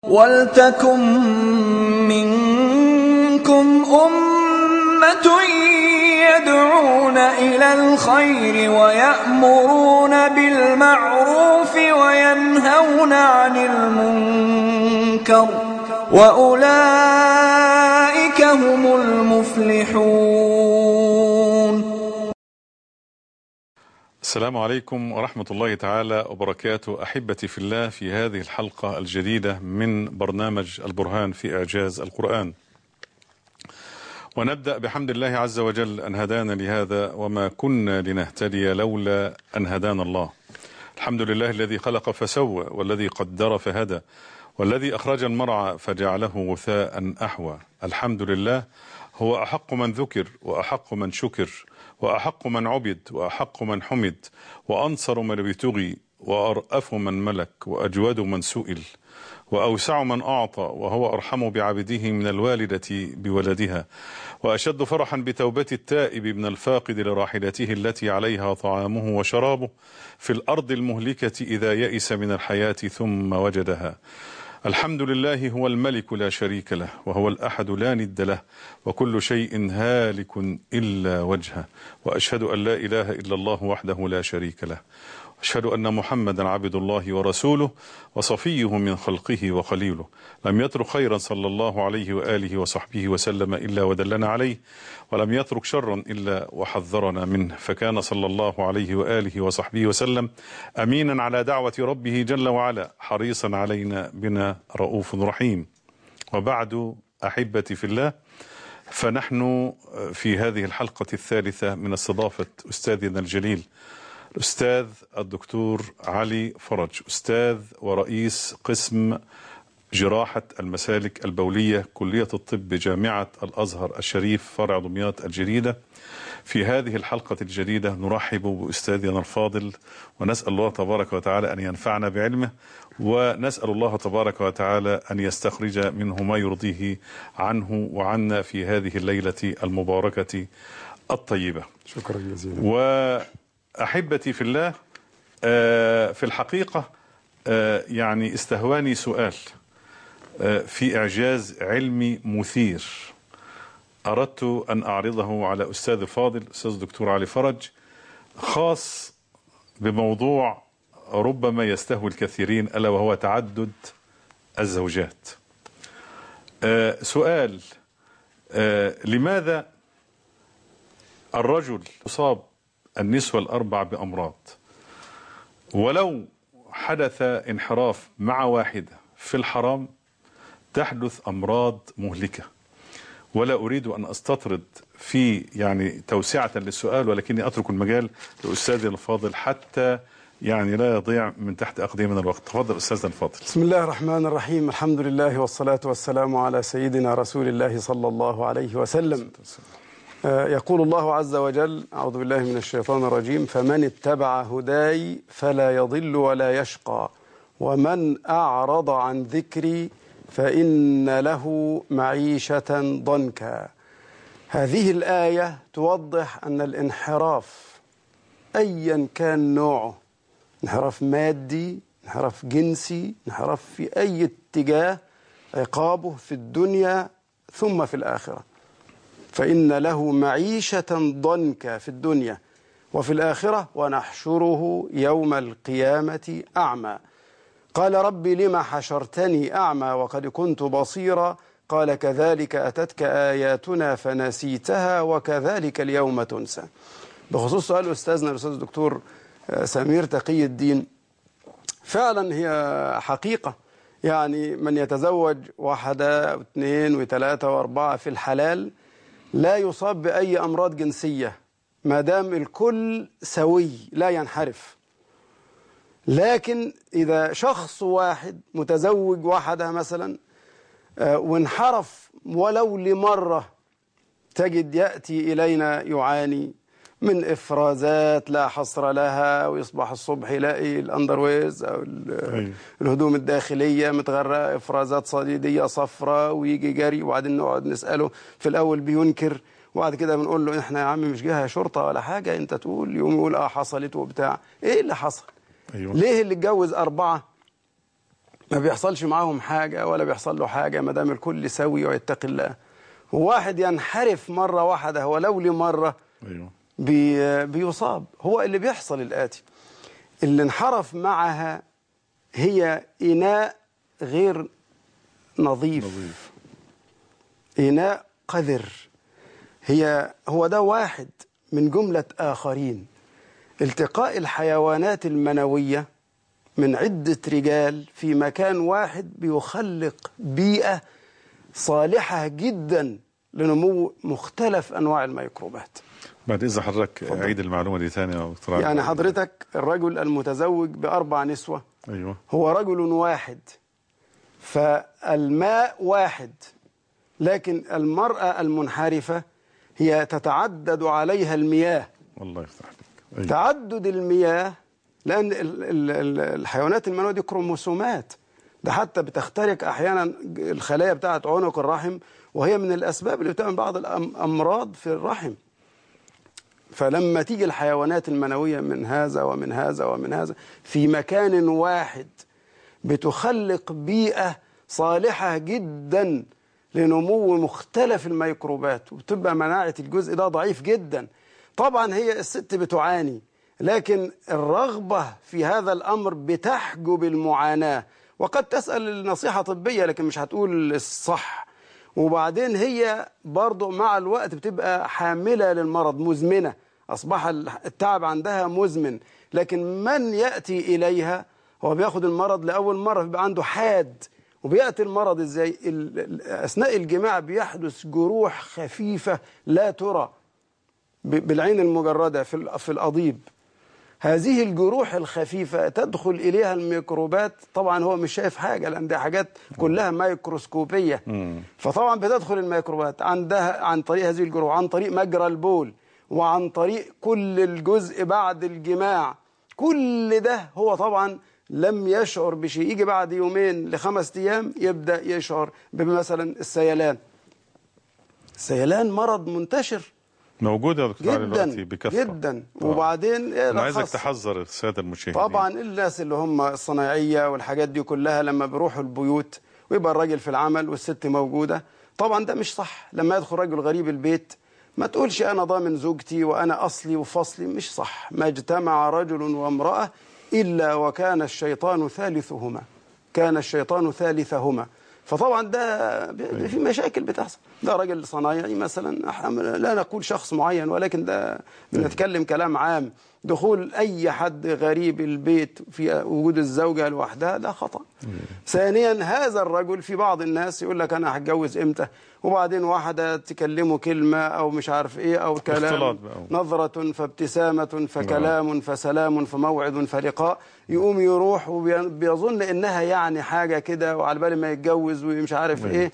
وَلْتَكُن مِّنكُمْ أُمَّةٌ يَدْعُونَ إِلَى الْخَيْرِ وَيَأْمُرُونَ بِالْمَعْرُوفِ وَيَنْهَوْنَ عَنِ الْمُنكَرِ ۚ وَأُولَٰئِكَ هُمُ الْمُفْلِحُونَ السلام عليكم ورحمة الله تعالى وبركاته أحبتي في الله في هذه الحلقة الجديدة من برنامج البرهان في إعجاز القرآن ونبدأ بحمد الله عز وجل أن هدانا لهذا وما كنا لنهتدي لولا أن هدانا الله الحمد لله الذي خلق فسوى والذي قدر فهدى والذي أخرج المرعى فجعله غثاء أحوى الحمد لله هو أحق من ذكر وأحق من شكر وأحق من عبد وأحق من حمد وأنصر من ابتغي وأرأف من ملك وأجود من سئل وأوسع من أعطى وهو أرحم بعبده من الوالدة بولدها وأشد فرحا بتوبة التائب من الفاقد لراحلته التي عليها طعامه وشرابه في الأرض المهلكة إذا يئس من الحياة ثم وجدها الحمد لله هو الملك لا شريك له وهو الأحد لا ند له وكل شيء هالك إلا وجهه وأشهد أن لا إله إلا الله وحده لا شريك له أشهد أن محمدا عبد الله ورسوله وصفيه من خلقه وخليله لم يترك خيرا صلى الله عليه وآله وصحبه وسلم إلا ودلنا عليه ولم يترك شرا إلا وحذرنا منه فكان صلى الله عليه وآله وصحبه وسلم أمينا على دعوة ربه جل وعلا حريصا علينا بنا رؤوف رحيم وبعد أحبتي في الله فنحن في هذه الحلقة الثالثة من استضافة أستاذنا الجليل الأستاذ الدكتور علي فرج أستاذ ورئيس قسم جراحة المسالك البولية كلية الطب جامعة الأزهر الشريف فرع دمياط الجديدة في هذه الحلقة الجديدة نرحب بأستاذنا الفاضل ونسأل الله تبارك وتعالى أن ينفعنا بعلمه ونسأل الله تبارك وتعالى أن يستخرج منه ما يرضيه عنه وعنا في هذه الليلة المباركة الطيبة شكرا جزيلا وأحبتي في الله في الحقيقة يعني استهواني سؤال في إعجاز علمي مثير أردت أن أعرضه على أستاذ الفاضل أستاذ الدكتور علي فرج خاص بموضوع ربما يستهوي الكثيرين ألا وهو تعدد الزوجات سؤال لماذا الرجل يصاب النسوة الأربع بأمراض ولو حدث انحراف مع واحدة في الحرام تحدث أمراض مهلكة ولا أريد أن أستطرد في يعني توسعة للسؤال ولكني أترك المجال لأستاذي الفاضل حتى يعني لا يضيع من تحت أقدامنا الوقت تفضل أستاذنا الفاضل بسم الله الرحمن الرحيم الحمد لله والصلاة والسلام على سيدنا رسول الله صلى الله عليه وسلم يقول الله عز وجل أعوذ بالله من الشيطان الرجيم فمن اتبع هداي فلا يضل ولا يشقى ومن أعرض عن ذكري فإن له معيشة ضنكا هذه الآية توضح أن الانحراف أيا كان نوعه انحراف مادي انحراف جنسي انحراف في أي اتجاه عقابه في الدنيا ثم في الآخرة فإن له معيشة ضنكا في الدنيا وفي الآخرة ونحشره يوم القيامة أعمى قال رب لما حشرتني أعمى وقد كنت بصيرا قال كذلك أتتك آياتنا فنسيتها وكذلك اليوم تنسى بخصوص سؤال أستاذنا الأستاذ الدكتور سمير تقي الدين فعلا هي حقيقة يعني من يتزوج واحدة واثنين وثلاثة وأربعة في الحلال لا يصاب بأي أمراض جنسية ما دام الكل سوي لا ينحرف لكن إذا شخص واحد متزوج واحدة مثلا وانحرف ولو لمرة تجد يأتي إلينا يعاني من إفرازات لا حصر لها ويصبح الصبح يلاقي الأندرويز أو الهدوم الداخلية متغرقة إفرازات صديدية صفراء ويجي جري وبعدين نقعد نسأله في الأول بينكر وبعد كده بنقول له احنا يا عم مش جهه شرطه ولا حاجه انت تقول يقوم يقول اه حصلت وبتاع ايه اللي حصل أيوة. ليه اللي اتجوز اربعه ما بيحصلش معاهم حاجة ولا بيحصل له حاجة ما دام الكل سوي ويتقي الله وواحد ينحرف مرة واحدة ولو لمرة ايوه بي بيصاب هو اللي بيحصل الآتي اللي انحرف معها هي إناء غير نظيف, نظيف إناء قذر هي هو ده واحد من جملة آخرين التقاء الحيوانات المنوية من عدة رجال في مكان واحد بيخلق بيئة صالحة جدا لنمو مختلف أنواع الميكروبات بعد اذا حضرتك عيد المعلومه دي ثاني يا دكتور يعني عادل. حضرتك الرجل المتزوج بأربع نسوة ايوه هو رجل واحد فالماء واحد لكن المرأة المنحرفة هي تتعدد عليها المياه الله يفتح عليك أيوة. تعدد المياه لأن ال- ال- ال- الحيوانات المنوية دي كروموسومات ده حتى بتخترق أحيانا الخلايا بتاعة عنق الرحم وهي من الأسباب اللي بتعمل بعض الأمراض في الرحم فلما تيجي الحيوانات المنوية من هذا ومن هذا ومن هذا في مكان واحد بتخلق بيئة صالحة جدا لنمو مختلف الميكروبات وبتبقى مناعة الجزء ده ضعيف جدا طبعا هي الست بتعاني لكن الرغبة في هذا الأمر بتحجب المعاناة وقد تسأل النصيحة طبية لكن مش هتقول الصح وبعدين هي برضو مع الوقت بتبقى حاملة للمرض مزمنة أصبح التعب عندها مزمن لكن من يأتي إليها هو بياخد المرض لأول مرة بيبقى عنده حاد وبيأتي المرض إزاي ال- ال- أثناء الجماع بيحدث جروح خفيفة لا ترى ب- بالعين المجردة في ال- في الأضيب هذه الجروح الخفيفة تدخل إليها الميكروبات طبعا هو مش شايف حاجة لأن دي حاجات كلها ميكروسكوبية فطبعا بتدخل الميكروبات عندها عن طريق هذه الجروح عن طريق مجرى البول وعن طريق كل الجزء بعد الجماع كل ده هو طبعا لم يشعر بشيء يجي بعد يومين لخمس أيام يبدأ يشعر بمثلا السيلان السيلان مرض منتشر موجود يا دكتور علي جدا دلوقتي بكثره جدا آه. وبعدين إيه انا عايزك رخص. تحذر الساده المشاهدين طبعا الناس اللي هم الصناعيه والحاجات دي كلها لما بيروحوا البيوت ويبقى الراجل في العمل والست موجوده طبعا ده مش صح لما يدخل راجل غريب البيت ما تقولش انا ضامن زوجتي وانا اصلي وفصلي مش صح ما اجتمع رجل وامراه الا وكان الشيطان ثالثهما كان الشيطان ثالثهما فطبعا ده ب- في مشاكل بتحصل ده راجل صنايعي مثلا أح- لا نقول شخص معين ولكن ده بنتكلم كلام عام دخول اي حد غريب البيت في وجود الزوجه لوحدها ده خطا ثانيا هذا الرجل في بعض الناس يقول لك انا هتجوز امتى وبعدين واحده تكلمه كلمه او مش عارف ايه او اختلاط كلام بقى. نظرة فابتسامة فكلام فسلام فموعد فلقاء يقوم يروح وبيظن انها يعني حاجة كده وعلى بال ما يتجوز ومش عارف ايه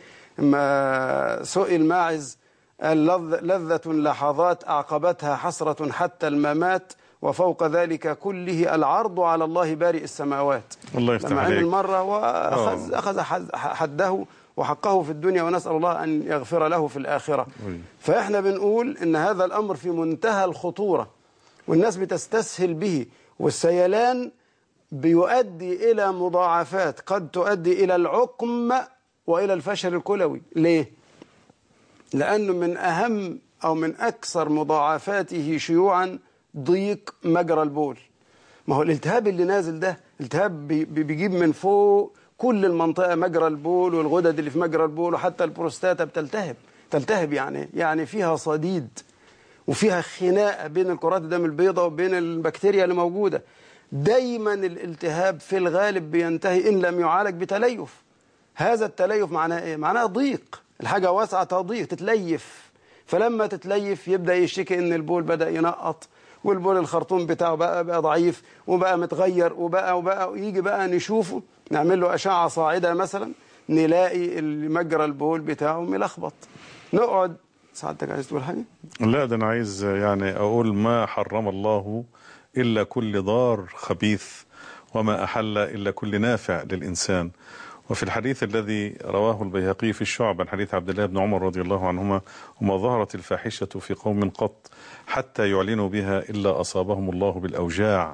ما سئل ماعز قال لذ- لذة لحظات أعقبتها حسرة حتى الممات وفوق ذلك كله العرض على الله بارئ السماوات الله يفتح لما عمل عليك. مرة وأخذ آه. أخذ حز- حده وحقه في الدنيا ونسأل الله أن يغفر له في الآخرة أي. فإحنا بنقول إن هذا الأمر في منتهى الخطورة والناس بتستسهل به والسيلان بيؤدي إلى مضاعفات قد تؤدي إلى العقم وإلى الفشل الكلوي ليه؟ لأنه من أهم أو من أكثر مضاعفاته شيوعا ضيق مجرى البول ما هو الالتهاب اللي نازل ده التهاب بي- بي- بيجيب من فوق كل المنطقة مجرى البول والغدد اللي في مجرى البول وحتى البروستاتا بتلتهب تلتهب يعني يعني فيها صديد وفيها خناقة بين الكرات الدم البيضاء وبين البكتيريا اللي موجودة دايما الالتهاب في الغالب بينتهي إن لم يعالج بتليف هذا التليف معناه إيه؟ معناه ضيق الحاجة واسعة تضيق تتليف فلما تتليف يبدأ يشتكي إن البول بدأ ينقط والبول الخرطوم بتاعه بقى بقى ضعيف وبقى متغير وبقى وبقى ويجي بقى نشوفه نعمل له أشعة صاعدة مثلا نلاقي مجرى البول بتاعه ملخبط نقعد سعادتك عايز تقول حاجة؟ لا ده انا عايز يعني اقول ما حرم الله الا كل ضار خبيث وما احل الا كل نافع للانسان وفي الحديث الذي رواه البيهقي في الشعب عن حديث عبد الله بن عمر رضي الله عنهما وما ظهرت الفاحشه في قوم قط حتى يعلنوا بها الا اصابهم الله بالاوجاع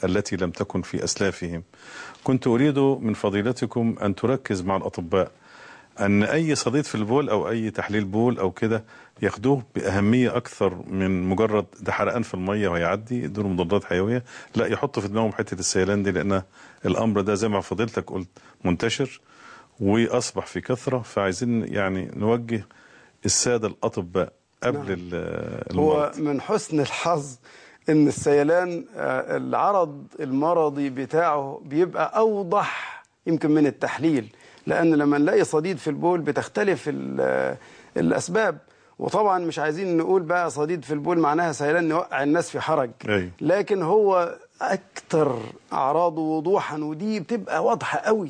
التي لم تكن في أسلافهم كنت أريد من فضيلتكم أن تركز مع الأطباء أن أي صديد في البول أو أي تحليل بول أو كده ياخدوه بأهمية أكثر من مجرد ده حرقان في المية ويعدي دول مضادات حيوية لا يحطوا في دماغهم حتة السيلان دي لأن الأمر ده زي ما فضيلتك قلت منتشر وأصبح في كثرة فعايزين يعني نوجه السادة الأطباء قبل نعم. ال- هو المرض من حسن الحظ ان السيلان آه، العرض المرضي بتاعه بيبقى اوضح يمكن من التحليل لان لما نلاقي صديد في البول بتختلف ال- آه، الاسباب وطبعا مش عايزين نقول بقى صديد في البول معناها سيلان نوقع الناس في حرج أيوة. لكن هو اكتر اعراضه وضوحا ودي بتبقى واضحه قوي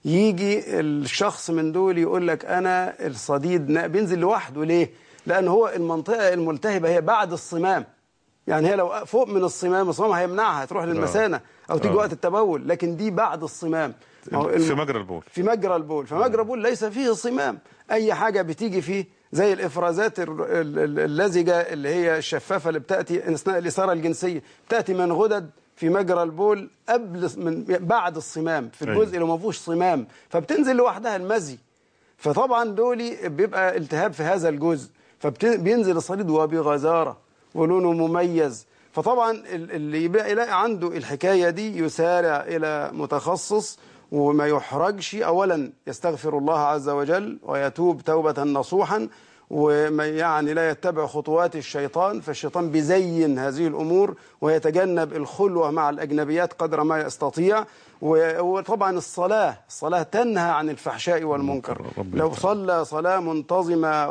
يجي الشخص من دول يقول لك انا الصديد نا- بينزل لوحده ليه لان هو المنطقه الملتهبه هي بعد الصمام يعني هي لو فوق من الصمام الصمام هيمنعها تروح للمثانه او تيجي آه. وقت التبول لكن دي بعد الصمام ما هو في الم- مجرى البول في مجرى البول فمجرى البول ليس فيه صمام اي حاجه بتيجي فيه زي الافرازات ال- ال- ال- اللزجه اللي هي الشفافه اللي بتاتي اثناء الاثاره الجنسيه بتاتي من غدد في مجرى البول قبل من بعد الصمام في أيوة. الجزء اللي ما فيهوش صمام فبتنزل لوحدها المزي فطبعا دولي بيبقى التهاب في هذا الجزء فبينزل الصليد وبغزاره ولونه مميز فطبعا ال- اللي يبقى يلاقي عنده الحكايه دي يسارع الى متخصص وما يحرجش اولا يستغفر الله عز وجل ويتوب توبه نصوحا وما يعني لا يتبع خطوات الشيطان فالشيطان بيزين هذه الامور ويتجنب الخلوه مع الاجنبيات قدر ما يستطيع و- وطبعا الصلاه الصلاه تنهى عن الفحشاء والمنكر ربنا لو يتقبل. صلى صلاة منتظمة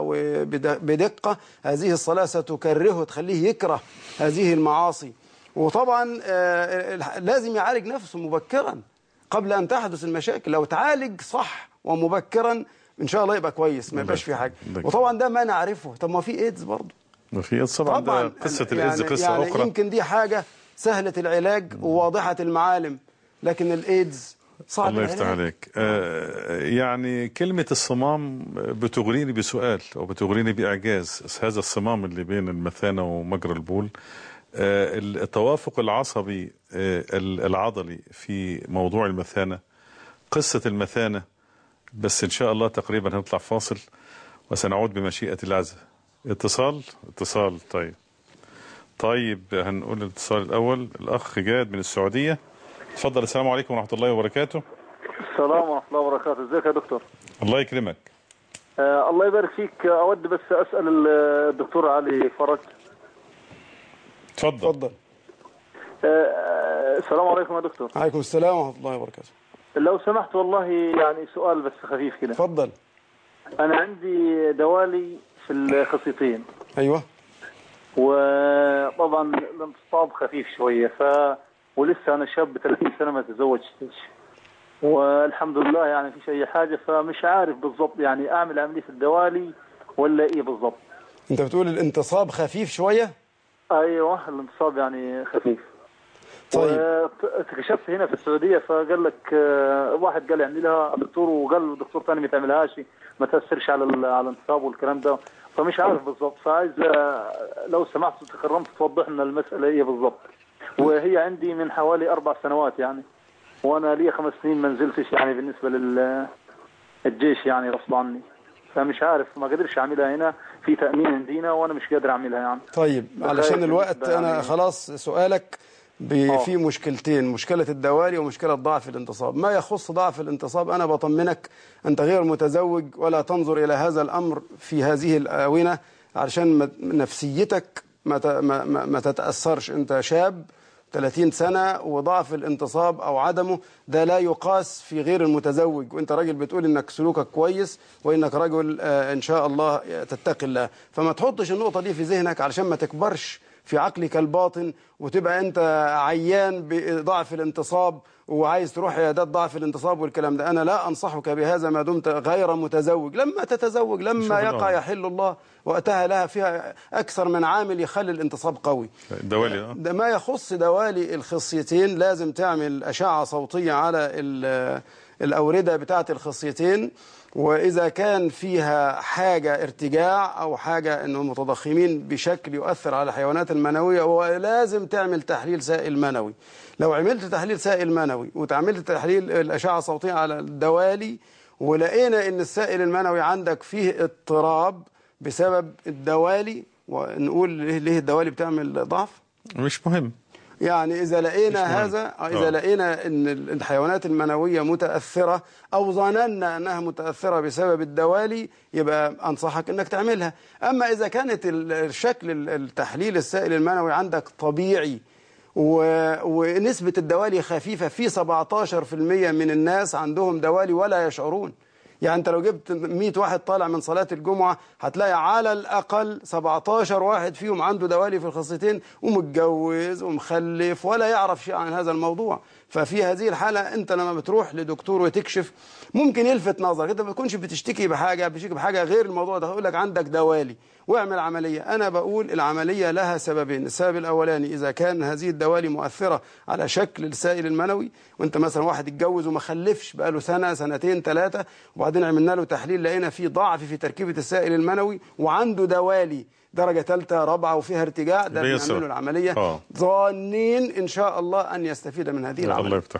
وبدقة هذه الصلاة ستكرهه تخليه يكره هذه المعاصي وطبعا آه، لازم يعالج نفسه مبكرا قبل أن تحدث المشاكل لو تعالج صح ومبكرا إن شاء الله يبقى كويس ما يبقاش في حاجة ده- وطبعا ده ما نعرفه طب ما في إيدز برضه في إيدز طبعا ده قصة الإيدز يعني قصة يعني أخرى يمكن دي حاجة سهلة العلاج وواضحة المعالم لكن الإيدز صعب الله يفتح العلاج. عليك آه، يعني كلمة الصمام بتغريني بسؤال أو بتغريني بإعجاز هذا الصمام اللي بين المثانة ومجرى البول آه، التوافق العصبي آه، العضلي في موضوع المثانة قصة المثانة بس إن شاء الله تقريبا هنطلع فاصل وسنعود بمشيئة الله اتصال اتصال طيب طيب هنقول الاتصال الأول الأخ جاد من السعودية اتفضل السلام عليكم ورحمة الله وبركاته السلام ورحمة الله وبركاته ازيك يا دكتور الله يكرمك آه الله يبارك فيك آه، أود بس أسأل ال- الدكتور علي فرج اتفضل اتفضل آه، آه السلام عليكم يا دكتور عليكم السلام ورحمة الله وبركاته لو سمحت والله يعني سؤال بس خفيف كده اتفضل أنا عندي دوالي في الخصيتين أيوه وطبعا الانتصاب خفيف شوية ف ولسه أنا شاب 30 سنة ما تزوجتش والحمد لله يعني فيش أي حاجة فمش عارف بالضبط يعني أعمل عملية في الدوالي ولا إيه بالضبط انت بتقول الانتصاب خفيف شويه ايوه الانتصاب يعني خفيف طيب واكتشفت هنا في السعوديه فقال لك آه، واحد قال اعمل لها دكتور وقال دكتور ثاني ما تعملهاش ما تاثرش على ال- على الانتصاب والكلام ده فمش عارف بالضبط فعايز آه، لو سمحت تكرمت توضح لنا المساله ايه بالضبط وهي عندي من حوالي اربع سنوات يعني وانا لي خمس سنين ما نزلتش يعني بالنسبه لل الجيش يعني غصب عني فمش عارف ما قدرش اعملها هنا في تامين عندنا وانا مش قادر اعملها يعني طيب علشان الوقت انا يعني- خلاص سؤالك ب- آه. في مشكلتين مشكلة الدوالي ومشكلة ضعف الانتصاب ما يخص ضعف الانتصاب أنا بطمنك أنت غير متزوج ولا تنظر إلى هذا الأمر في هذه الآونة علشان ما- نفسيتك ما ت- ما- ما ما تتأثرش أنت شاب 30 سنة وضعف الانتصاب أو عدمه ده لا يقاس في غير المتزوج وأنت راجل بتقول إنك سلوكك كويس وإنك رجل آه، إن شاء الله تتقي الله فما تحطش النقطة دي في ذهنك علشان ما تكبرش في عقلك الباطن وتبقى انت عيان بضعف الانتصاب وعايز تروح عيادات ضعف الانتصاب والكلام ده انا لا انصحك بهذا ما دمت غير متزوج لما تتزوج لما شوف يقع الأمر. يحل الله وقتها لها فيها اكثر من عامل يخلي الانتصاب قوي الدوالي اه ده ما يخص دوالي الخصيتين لازم تعمل أشعة صوتية على ال- الأوردة بتاعة الخصيتين وإذا كان فيها حاجة ارتجاع أو حاجة أنه متضخمين بشكل يؤثر على الحيوانات المنوية ولازم تعمل تحليل سائل منوي لو عملت تحليل سائل منوي وتعملت تحليل الأشعة الصوتية على الدوالي ولقينا أن السائل المنوي عندك فيه اضطراب بسبب الدوالي ونقول ليه ليه الدوالي بتعمل ضعف مش مهم يعني إذا لقينا مش مهم. هذا إذا آه. لقينا أن الحيوانات المنوية متأثرة أو ظننا أنها متأثرة بسبب الدوالي يبقى أنصحك أنك تعملها أما إذا كانت ال- الشكل ال- التحليل السائل المنوي عندك طبيعي و- ونسبة الدوالي خفيفة في 17% من الناس عندهم دوالي ولا يشعرون يعني انت لو جبت 100 واحد طالع من صلاة الجمعة هتلاقي على الأقل 17 واحد فيهم عنده دوالي في الخصيتين ومتجوز ومخلف ولا يعرف شيء عن هذا الموضوع ففي هذه الحالة انت لما بتروح لدكتور وتكشف ممكن يلفت نظرك انت ما بتكونش بتشتكي بحاجة بتشتكي بحاجة غير الموضوع ده يقول لك عندك دوالي واعمل عملية أنا بقول العملية لها سببين السبب الأولاني إذا كان هذه الدوالي مؤثرة على شكل السائل المنوي وانت مثلا واحد اتجوز وما خلفش بقاله سنة سنتين ثلاثة وبعدين عملنا له تحليل لقينا فيه ضعف في تركيبة السائل المنوي وعنده دوالي درجة ثالثة رابعة وفيها ارتجاع ده بيسر. بنعمل له العملية آه. ظانين إن شاء الله أن يستفيد من هذه الله العملية يفتح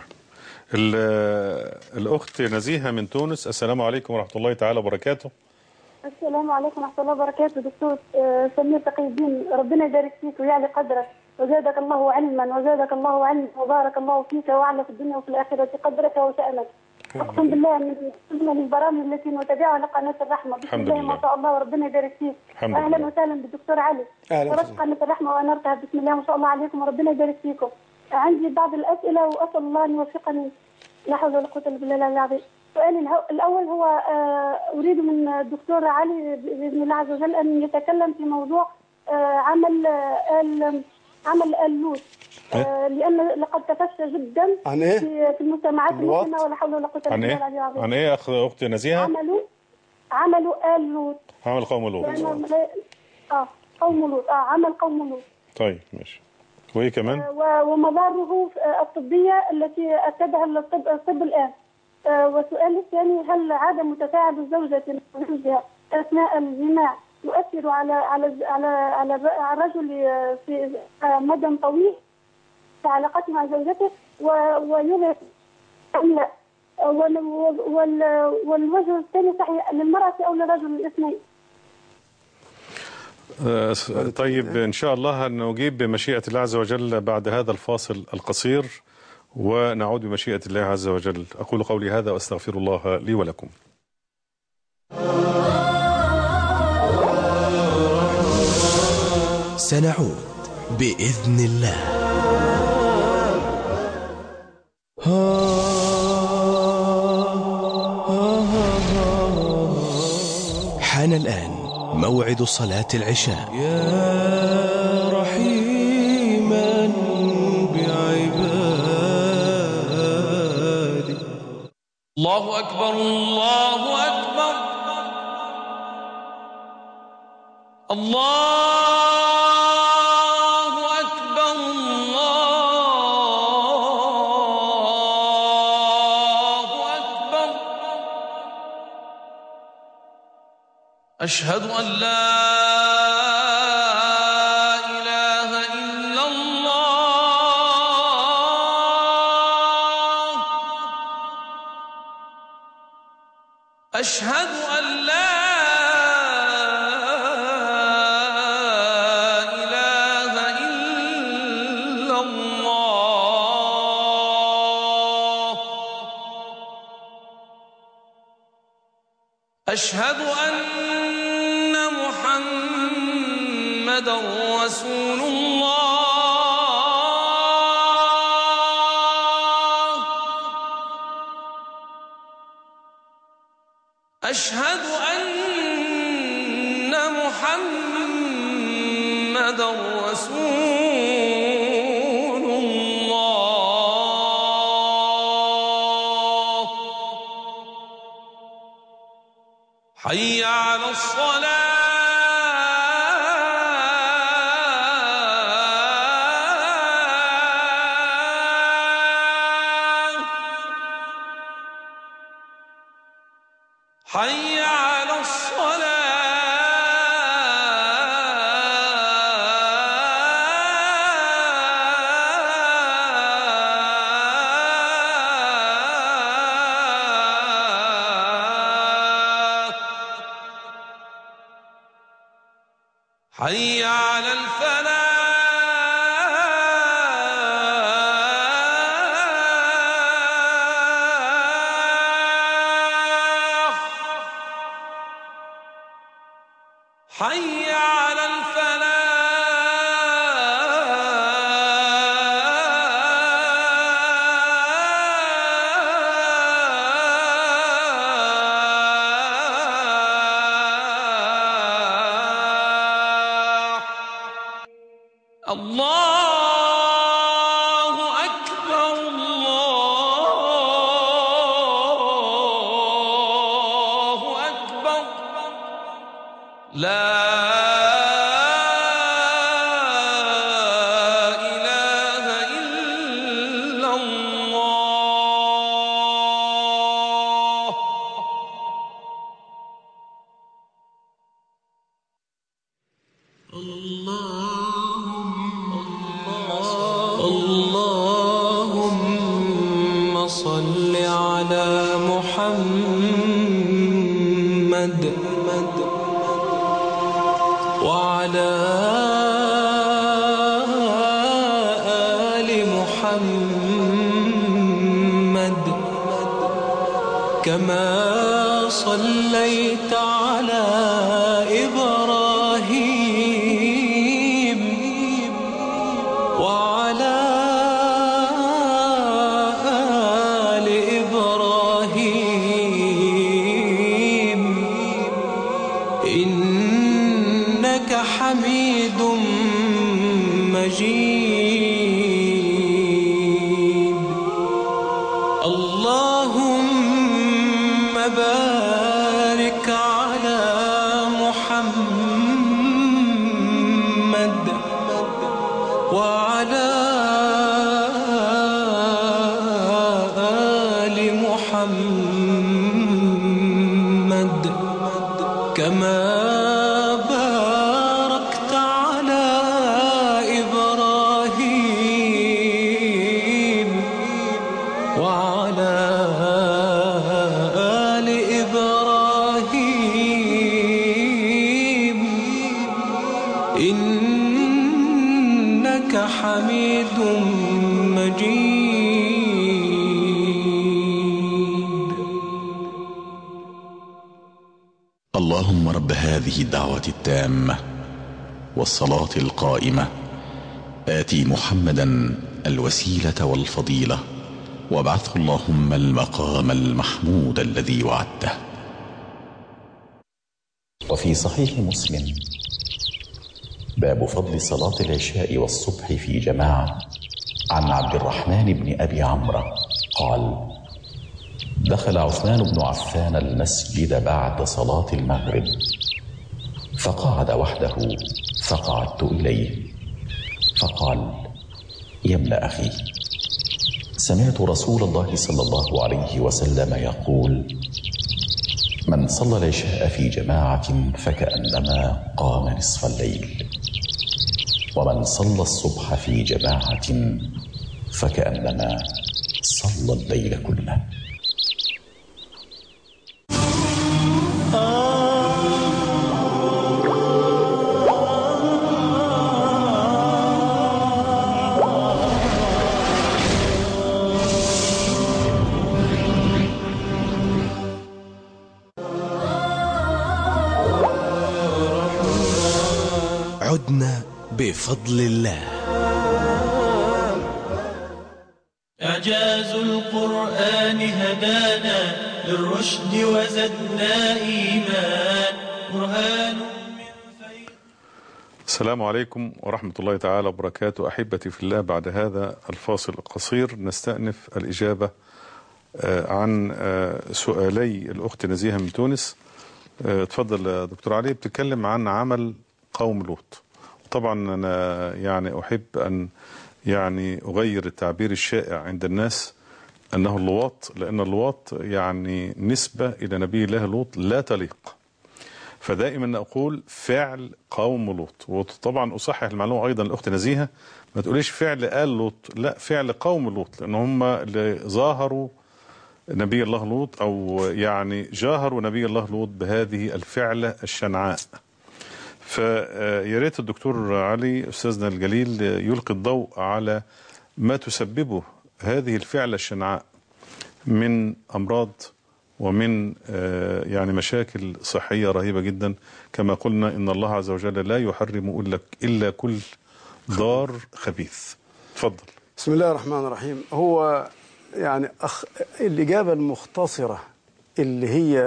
ال- الأخت نزيهة من تونس السلام عليكم ورحمة الله تعالى وبركاته السلام عليكم ورحمة الله وبركاته دكتور آه، سمير تقي الدين ربنا يبارك فيك ويعلي قدرك وزادك الله علما وزادك الله علما وبارك الله فيك وأعلى في الدنيا وفي الآخرة قدرك وشأنك أقسم بالله من أجمل البرامج التي نتابعها لقناة الرحمة بسم الحمد الله لله. ما شاء الله وربنا يبارك فيك الحمد أهلا لله. وسهلا بالدكتور علي أهلا ورب وسهلا. قناة الرحمة وأنرتها بسم الله ما شاء الله عليكم وربنا يبارك فيكم عندي بعض الأسئلة وأسأل الله أن يوفقني لا حول ولا قوة إلا بالله العلي العظيم سؤالي الهو- الأول هو آه، أريد من الدكتور علي بإذن الله عز وجل أن يتكلم في موضوع آه، عمل آه، ال- عمل اللوت آه، لأن لقد تفشى جدا عن إيه؟ في في المجتمعات الوات؟ المسلمة ولا حول ولا قوة إلا عن بالله إيه؟ العلي العظيم عن إيه أخ أخت نزيهة عملوا عملوا آل لوط عمل قوم لوط لأن اه قوم لوط اه عمل قوم لوط طيب ماشي وإيه كمان و- ومضاره آه، الطبية التي أكدها الطب, الطب الآن آه، والسؤال الثاني هل عدم تفاعل الزوجة مع زوجها أثناء الجماع يؤثر على على على على الر- على الرجل آه، في آه، مدى طويل في علاقته مع زوجته و- ويرى أم لا آه، وال- وال- والوجه الثاني صحيح للمرأة أو للرجل الاثنين آه، س- طيب إن شاء الله نجيب بمشيئة الله عز وجل بعد هذا الفاصل القصير ونعود بمشيئة الله عز وجل أقول قولي هذا وأستغفر الله لي ولكم سنعود بإذن الله حان الآن موعد صلاة العشاء يا رحيما بعبادي الله أكبر الله أكبر الله أكبر الله أكبر أشهد أن لا إله إلا الله أشهد أن لا إله إلا الله أشهد أن محمد رسول الله أشهد أن محمد رسول الله حي على الصلاة حي على الصلاة حي على الفلاح حي على الفلاح الله أكبر الله أكبر لا إله إلا الله اللهم صل على محمد وعلى آل محمد كما صليت على إبراهيم وعلى آل إبراهيم إنك حميد مجيد اللهم بارك على محمد وعلى آل محمد كما باركت على إبراهيم وعلى آل إبراهيم إنك حميد مجيد اللهم رب هذه الدعوة التامة والصلاة القائمة آتي محمدا الوسيلة والفضيلة وابعثه اللهم المقام المحمود الذي وعدته وفي صحيح مسلم باب فضل صلاة العشاء والصبح في جماعة عن عبد الرحمن بن أبي عمرو قال دخل عثمان بن عفان المسجد بعد صلاة المغرب فقعد وحده فقعدت إليه فقال يا ابن أخي سمعت رسول الله صلى الله عليه وسلم يقول من صلى العشاء في جماعة فكأنما قام نصف الليل ومن صلى الصبح في جماعة فكأنما صلى الليل كله عدنا بفضل الله إعجاز القرآن هدانا للرشد وزدنا إيمان برهان السلام عليكم ورحمة الله تعالى وبركاته أحبتي في الله بعد هذا الفاصل القصير نستأنف الإجابة آه، عن آه، سؤالي الأخت نزيهة من تونس آه، اتفضل يا دكتور علي بتتكلم عن عمل قوم لوط طبعا أنا يعني أحب أن يعني أغير التعبير الشائع عند الناس أنه اللواط لأن اللواط يعني نسبة إلى نبي الله لوط لا تليق فدائما أقول فعل قوم لوط وطبعا أصحح المعلومة أيضا الأخت نزيهة ما تقوليش فعل آل لوط لا فعل قوم لوط لأن هم اللي ظاهروا نبي الله لوط أو يعني جاهروا نبي الله لوط بهذه الفعلة الشنعاء فيا ريت الدكتور علي أستاذنا الجليل يلقي الضوء على ما تسببه هذه الفعلة الشنعاء من أمراض ومن آه، يعني مشاكل صحية رهيبة جدا كما قلنا إن الله عز وجل لا يحرم إلا إلا كل ضار خبيث تفضل بسم الله الرحمن الرحيم هو يعني أخ... الإجابة المختصرة اللي هي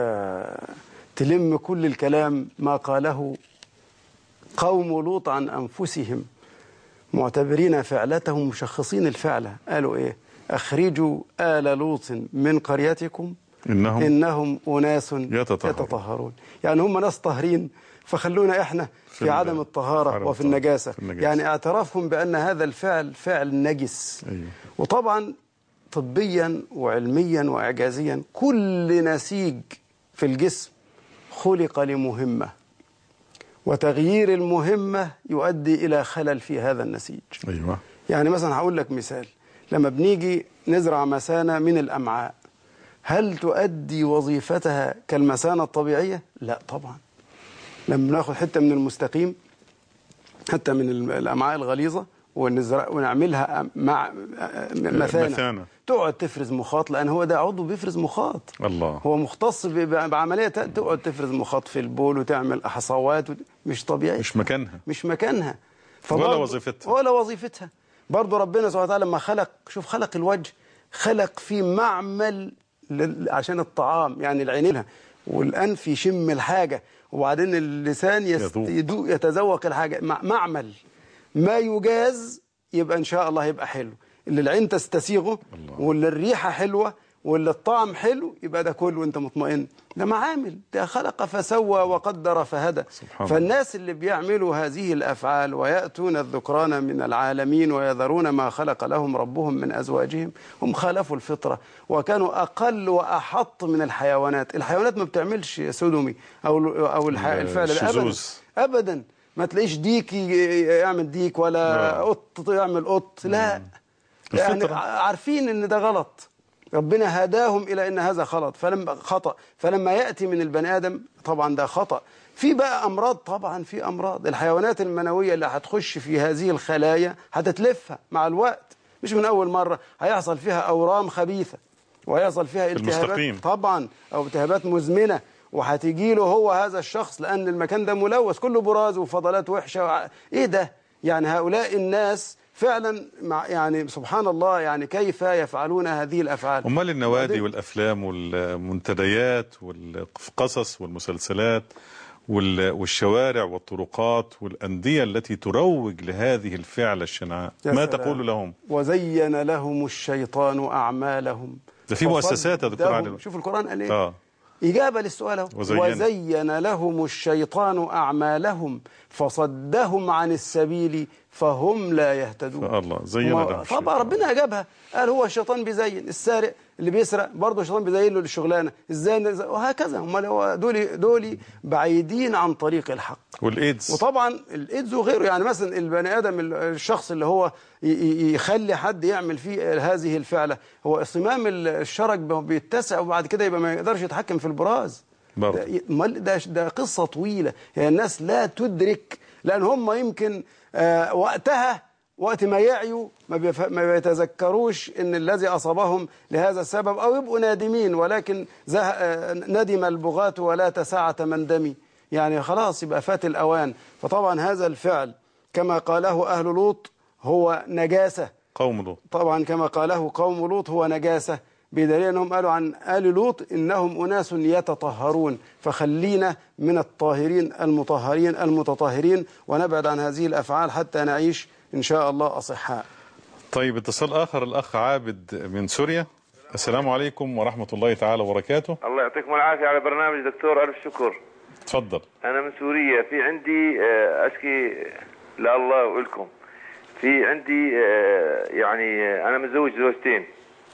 تلم كل الكلام ما قاله قوم لوط عن أنفسهم معتبرين فعلتهم مشخصين الفعلة قالوا إيه أخرجوا آل لوط من قريتكم إنهم إنهم أناس يتطهرون. يتطهرون يعني هم ناس طاهرين فخلونا إحنا في, ال- عدم الطهارة عدم وفي الطهارة، النجاسة في النجاسة. يعني اعترافهم بأن هذا الفعل فعل نجس أيوه. وطبعا طبيا وعلميا وإعجازيا كل نسيج في الجسم خلق لمهمة وتغيير المهمة يؤدي إلى خلل في هذا النسيج أيوه يعني مثلا هقول لك مثال لما بنيجي نزرع مثانة من الأمعاء هل تؤدي وظيفتها كالمثانة الطبيعية؟ لا طبعا لما ناخد حتة من المستقيم حتى من الم- الأمعاء الغليظة ونزرع ونعملها مع مثانة, مثانة. تقعد تفرز مخاط لأن هو ده عضو بيفرز مخاط الله هو مختص ب- ب- بعملية تقعد تفرز مخاط في البول وتعمل حصوات وت- مش طبيعي مش مكانها مش مكانها ولا فبرضه- وظيفتها. ولا وظيفتها برضه ربنا سبحانه وتعالى لما خلق شوف خلق الوجه خلق فيه معمل لل- عشان الطعام يعني العينين والانف يشم الحاجه وبعدين اللسان يست... يذوق. يدوق يتذوق الحاجه مع... معمل ما يجاز يبقى ان شاء الله يبقى حلو اللي العين تستسيغه واللي الريحه حلوه واللي الطعم حلو يبقى ده كله وانت مطمئن ده معامل ده خلق فسوى وقدر فهدى سبحان فالناس اللي بيعملوا هذه الافعال وياتون الذكران من العالمين ويذرون ما خلق لهم ربهم من ازواجهم هم خالفوا الفطره وكانوا اقل واحط من الحيوانات الحيوانات ما بتعملش سودومي او او الح- الفعل ده ابدا الشذوذ. ابدا ما تلاقيش ديك ي- يعمل ديك ولا آه. قط يعمل قط لا يعني الفطرة. عارفين ان ده غلط ربنا هداهم الى ان هذا غلط فلما خطا فلما ياتي من البني ادم طبعا ده خطا في بقى امراض طبعا في امراض الحيوانات المنويه اللي هتخش في هذه الخلايا هتتلفها مع الوقت مش من اول مره هيحصل فيها اورام خبيثه وهيحصل فيها التهابات المستقيم. طبعا او التهابات مزمنه وهتجي له هو هذا الشخص لان المكان ده ملوث كله براز وفضلات وحشه وع... ايه ده يعني هؤلاء الناس فعلا مع يعني سبحان الله يعني كيف يفعلون هذه الافعال أمال النوادي وبعدين- والأفلام والمنتديات والقصص والمسلسلات وال- والشوارع والطرقات والأندية التي تروج لهذه الفعلة الشنعاء يا ما سلام. تقول لهم وزين لهم الشيطان اعمالهم ده في مؤسسات يا دكتور فصدهم- علي. شوف القران قال ايه آه. إجابة للسؤال أهو. وزين. وزين لهم الشيطان أعمالهم فصدهم عن السبيل فهم لا يهتدون الله زين ما- لهم طبعا الشيطان. ربنا أجابها قال هو الشيطان بيزين السارق اللي بيسرق برضه الشيطان بيزين له الشغلانة إزاي وهكذا هم هو دول دول بعيدين عن طريق الحق والإيدز وطبعا الايدز وغيره يعني مثلا البني ادم ال- الشخص اللي هو ي- ي- يخلي حد يعمل فيه هذه الفعله هو صمام ال- الشرج ب- بيتسع وبعد كده يبقى ما يقدرش يتحكم في البراز برضه. ده, ي- أمال ده, ده قصه طويله يعني الناس لا تدرك لان هم يمكن آه وقتها وقت ما يعيوا ما, بيف... ما بيتذكروش ان الذي اصابهم لهذا السبب او يبقوا نادمين ولكن زه... آه، ندم البغاة ولا تساعة من دمي يعني خلاص يبقى فات الاوان فطبعا هذا الفعل كما قاله اهل لوط هو نجاسه قوم لوط طبعا كما قاله قوم لوط هو نجاسة بدليل أنهم قالوا عن آل لوط إنهم أناس يتطهرون فخلينا من الطاهرين المطهرين المتطهرين ونبعد عن هذه الأفعال حتى نعيش إن شاء الله أصحاء طيب اتصال آخر الأخ عابد من سوريا السلام عليكم ورحمة الله تعالى وبركاته الله يعطيكم العافية على برنامج دكتور ألف شكر تفضل أنا من سوريا في عندي آه، أشكي لله ولكم في عندي آه، يعني آه، أنا متزوج زوجتين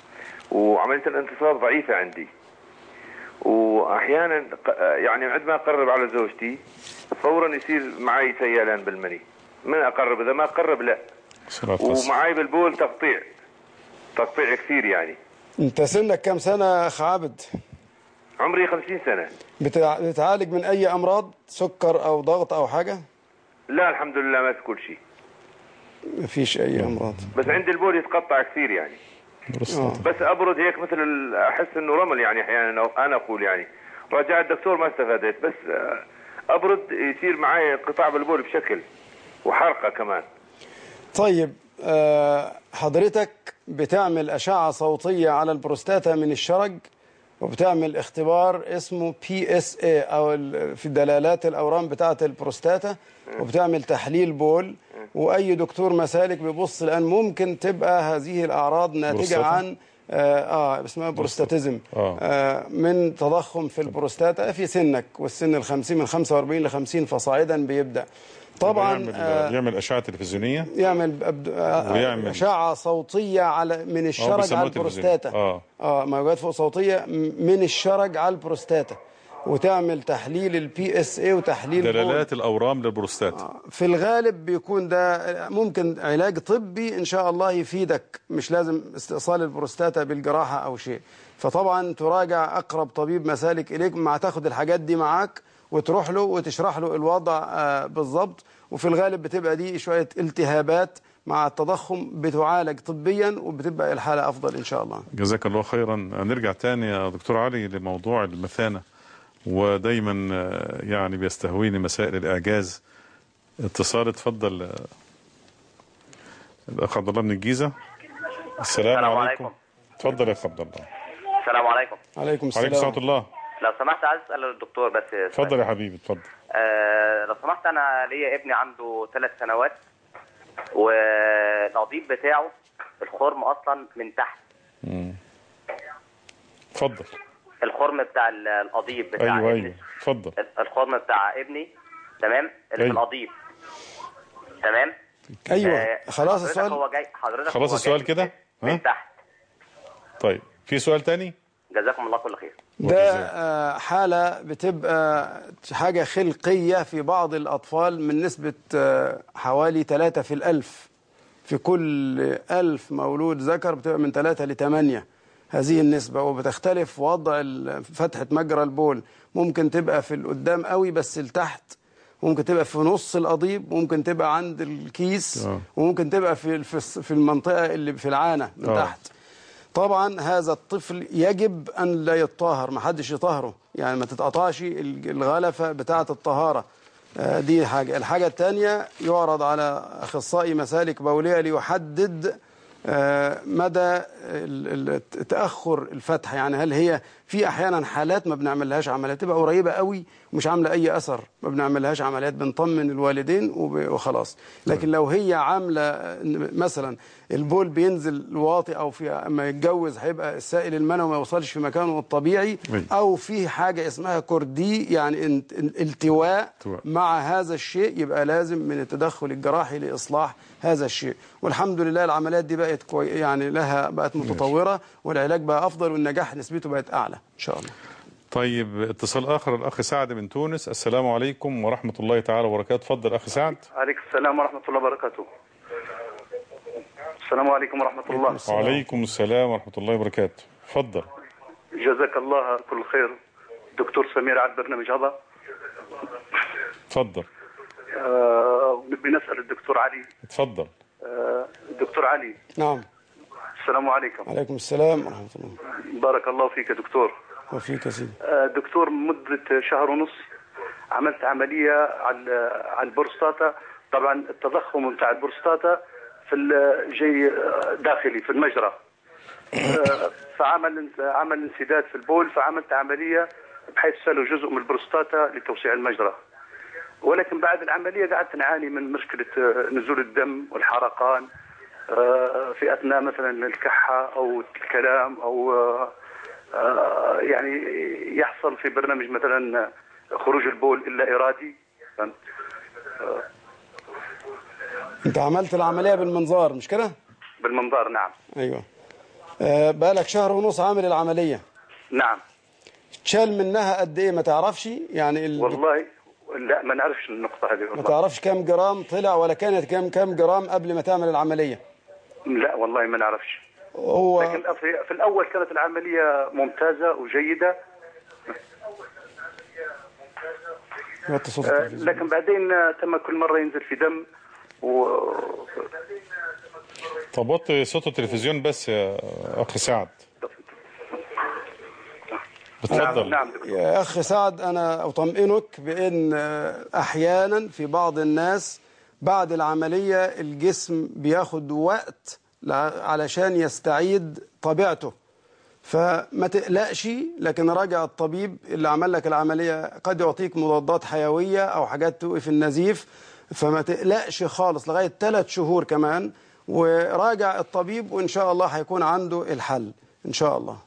وعمليه الانتصاب ضعيفه عندي واحيانا ق- يعني عندما اقرب على زوجتي فورا يصير معي سيلان بالمني من اقرب اذا ما اقرب لا صلاة والسلام. ومعي بالبول تقطيع تقطيع كثير يعني انت سنك كام سنة يا اخ عابد عمري 50 سنه بتع- بتعالج من اي امراض سكر او ضغط او حاجة لا الحمد لله ما في كل شيء مفيش اي امراض بس عندي البول يتقطع كثير يعني بروستاتا. بس ابرد هيك مثل ال- احس انه رمل يعني احيانا أو انا اقول يعني رجع الدكتور ما استفادت بس آه، ابرد يصير معي انقطاع بالبول بشكل وحرقه كمان طيب آه، حضرتك بتعمل أشعة صوتية على البروستاتا من الشرج وبتعمل اختبار اسمه بي اس اي او ال- في دلالات الاورام بتاعه البروستاتا وبتعمل تحليل بول واي دكتور مسالك بيبص الان ممكن تبقى هذه الاعراض ناتجه بروستاتا؟ عن اه, آه اسمها بروستاتيزم آه. آه من تضخم في البروستاتا في سنك والسن ال 50 من 45 ل 50 فصاعدا بيبدا طبعا يعمل, آه يعمل اشعه تلفزيونيه يعمل أبد- آه، ويعمل- اشعه صوتيه على من آه، الشرج بيسموها على تلفزيون. البروستاتا اه اه موجات فوق صوتيه م- من الشرج على البروستاتا وتعمل تحليل البي اس اي وتحليل بول. دلالات الاورام للبروستات في الغالب بيكون ده ممكن علاج طبي ان شاء الله يفيدك مش لازم استئصال البروستاتا بالجراحه او شيء فطبعا تراجع اقرب طبيب مسالك اليك مع تاخد الحاجات دي معاك وتروح له وتشرح له الوضع آه، بالظبط وفي الغالب بتبقى دي شويه التهابات مع التضخم بتعالج طبيا وبتبقى الحاله افضل ان شاء الله جزاك الله خيرا نرجع تاني يا دكتور علي لموضوع المثانة ودايما آه، يعني بيستهويني مسائل الإعجاز اتصال اتفضل آه، الأخ عبد الله من الجيزة السلام, السلام عليكم عليكم. اتفضل يا أخ عبد الله السلام عليكم عليكم عليكم ورحمة الله لو سمحت عايز اسال الدكتور بس اتفضل يا حبيبي اتفضل آه لو سمحت انا ليا ابني عنده ثلاث سنوات والقضيب بتاعه الخرم اصلا من تحت مم. اتفضل الخرم بتاع ال- القضيب بتاع أيوه ابني أيوه اتفضل الخرم بتاع ابني تمام اللي أيوه. في القضيب تمام ايوه آه، خلاص حضرتك السؤال هو جاي حضرتك خلاص هو السؤال جاي كده من ها تحت طيب في سؤال تاني جزاكم الله كل خير ده آه، حالة بتبقى حاجة خلقية في بعض الأطفال من نسبة آه، حوالي 3 في الألف في كل ألف مولود ذكر بتبقى من 3 ل 8 هذه النسبة وبتختلف وضع ال- فتحة مجرى البول ممكن تبقى في القدام قوي بس لتحت ممكن تبقى في نص القضيب ممكن تبقى عند الكيس آه. وممكن تبقى في في في المنطقة اللي في العانة من آه. تحت طبعا هذا الطفل يجب أن لا يطهر ما حدش يطهره يعني ما تتقطعش ال- الغلفة بتاعة الطهارة آه، دي حاجة الحاجة الثانية يعرض على أخصائي مسالك بولية ليحدد آه، مدى ال- ال- تأخر الفتح يعني هل هي في أحيانا حالات ما بنعملهاش عمليات تبقى قريبة قوي ومش عاملة أي أثر ما بنعملهاش عمليات بنطمن الوالدين وب- وخلاص لكن لو هي عاملة آه، مثلا البول بينزل واطي أو في أما يتجوز هيبقى السائل المنوي ما يوصلش في مكانه الطبيعي أي. أو في حاجة اسمها كوردي يعني انت- التواء التواء. مع هذا الشيء يبقى لازم من التدخل الجراحي لإصلاح هذا الشيء والحمد لله العمليات دي بقت كوي يعني لها بقت متطورة والعلاج بقى أفضل والنجاح نسبته بقت أعلى إن شاء الله طيب اتصال آخر الأخ سعد من تونس السلام عليكم ورحمة الله تعالى وبركاته اتفضل أخ سعد عليكم السلام ورحمة الله وبركاته السلام عليكم ورحمة الله وعليكم السلام ورحمة الله وبركاته اتفضل جزاك الله كل خير دكتور سمير على البرنامج هذا اتفضل آه، نبي نسأل الدكتور علي اتفضل آه، الدكتور علي نعم السلام عليكم عليكم السلام ورحمة الله بارك الله فيك يا دكتور وفيك يا سيدي آه، دكتور مدة شهر ونص عملت عملية على على البروستاتا طبعا التضخم بتاع البروستاتا في ال- جاي آه، داخلي في المجرى آه، فعمل عمل انسداد في البول فعملت عملية بحيث سالوا جزء من البروستاتا لتوسيع المجرى ولكن بعد العملية قعدت نعاني من مشكلة آه، نزول الدم والحرقان آه، في أثناء مثلا الكحة أو الكلام أو آه، آه، يعني يحصل في برنامج مثلا خروج البول إلا إرادي فهمت؟ آه، أنت عملت العملية بالمنظار مش كده؟ بالمنظار نعم أيوه آه، بقالك شهر ونص عامل العملية نعم تشال منها قد ايه ما تعرفش يعني ال... والله لا ما نعرفش النقطة هذه ما والله تعرفش كام جرام طلع ولا كانت كام كام جرام قبل ما تعمل العملية لا والله ما نعرفش هو لكن في, في الأول كانت العملية ممتازة وجيدة وطي صوت آه، التلفزيون. لكن بعدين آه، تم كل مرة ينزل في دم و طب وطي صوت التلفزيون بس يا اخ سعد اتفضل نعم دكتور يا أخ سعد أنا أطمئنك بأن آه، أحيانا في بعض الناس بعد العملية الجسم بياخد وقت لع- علشان يستعيد طبيعته فما تقلقش لكن راجع الطبيب اللي عمل لك العملية قد يعطيك مضادات حيوية أو حاجات توقف النزيف فما تقلقش خالص لغاية ثلاث شهور كمان وراجع الطبيب وإن شاء الله هيكون عنده الحل إن شاء الله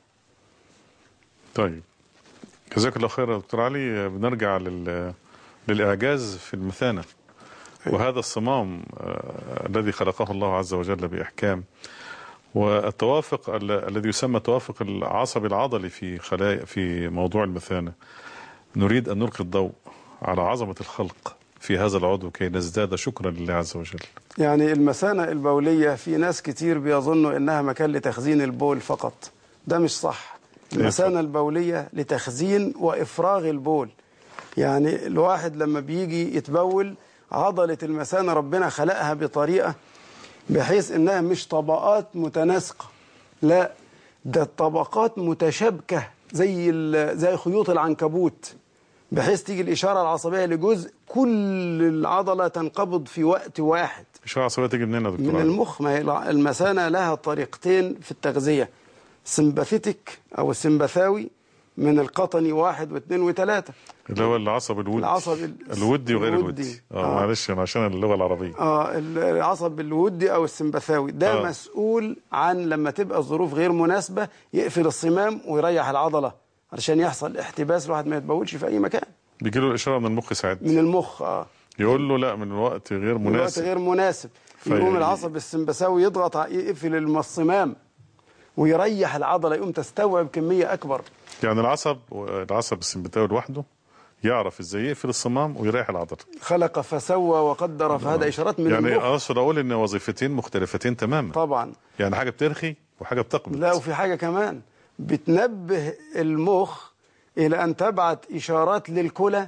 طيب جزاك الله خير يا دكتور علي بنرجع لل... للإعجاز في المثانة وهذا الصمام آه، الذي خلقه الله عز وجل بإحكام والتوافق ال- الذي يسمى التوافق العصبي العضلي في خلايا في موضوع المثانة نريد أن نلقي الضوء على عظمة الخلق في هذا العضو كي نزداد شكرا لله عز وجل يعني المثانة البولية في ناس كتير بيظنوا إنها مكان لتخزين البول فقط ده مش صح المثانة البولية لتخزين وإفراغ البول يعني الواحد لما بيجي يتبول عضلة المثانة ربنا خلقها بطريقة بحيث إنها مش طبقات متناسقة لا ده الطبقات متشابكة زي ال- زي خيوط العنكبوت بحيث تيجي الإشارة العصبية لجزء كل العضلة تنقبض في وقت واحد مش عصبية تيجي منين يا دكتور من علي؟ المخ ما هي الع- المثانة لها طريقتين في التغذية سمباثيتك أو السمبثاوي من القطني واحد واثنين وثلاثة اللي هو العصب الودي العصب ال- الودي وغير الودي. الودي اه آه. معلش أنا عشان اللغة العربية اه ال- العصب الودي او السمبثاوي ده آه. آه. مسؤول عن لما تبقى الظروف غير مناسبه يقفل الصمام ويريح العضله علشان يحصل احتباس الواحد ما يتبولش في اي مكان بيجي له الإشارة من المخ ساعات من المخ اه يقول له لا من الوقت غير الوقت مناسب غير مناسب في- يقوم العصب السمبثاوي يضغط ع- يقفل الم- الصمام ويريح العضله يقوم تستوعب كميه اكبر يعني العصب العصب السمبتاوي لوحده يعرف ازاي يقفل الصمام ويريح العضله خلق فسوى وقدر فهذا اشارات من يعني المخ اقصد اقول ان وظيفتين مختلفتين تماما طبعا يعني حاجه بترخي وحاجه بتقبض لا وفي حاجة كمان بتنبه المخ إلى أن تبعت إشارات للكلى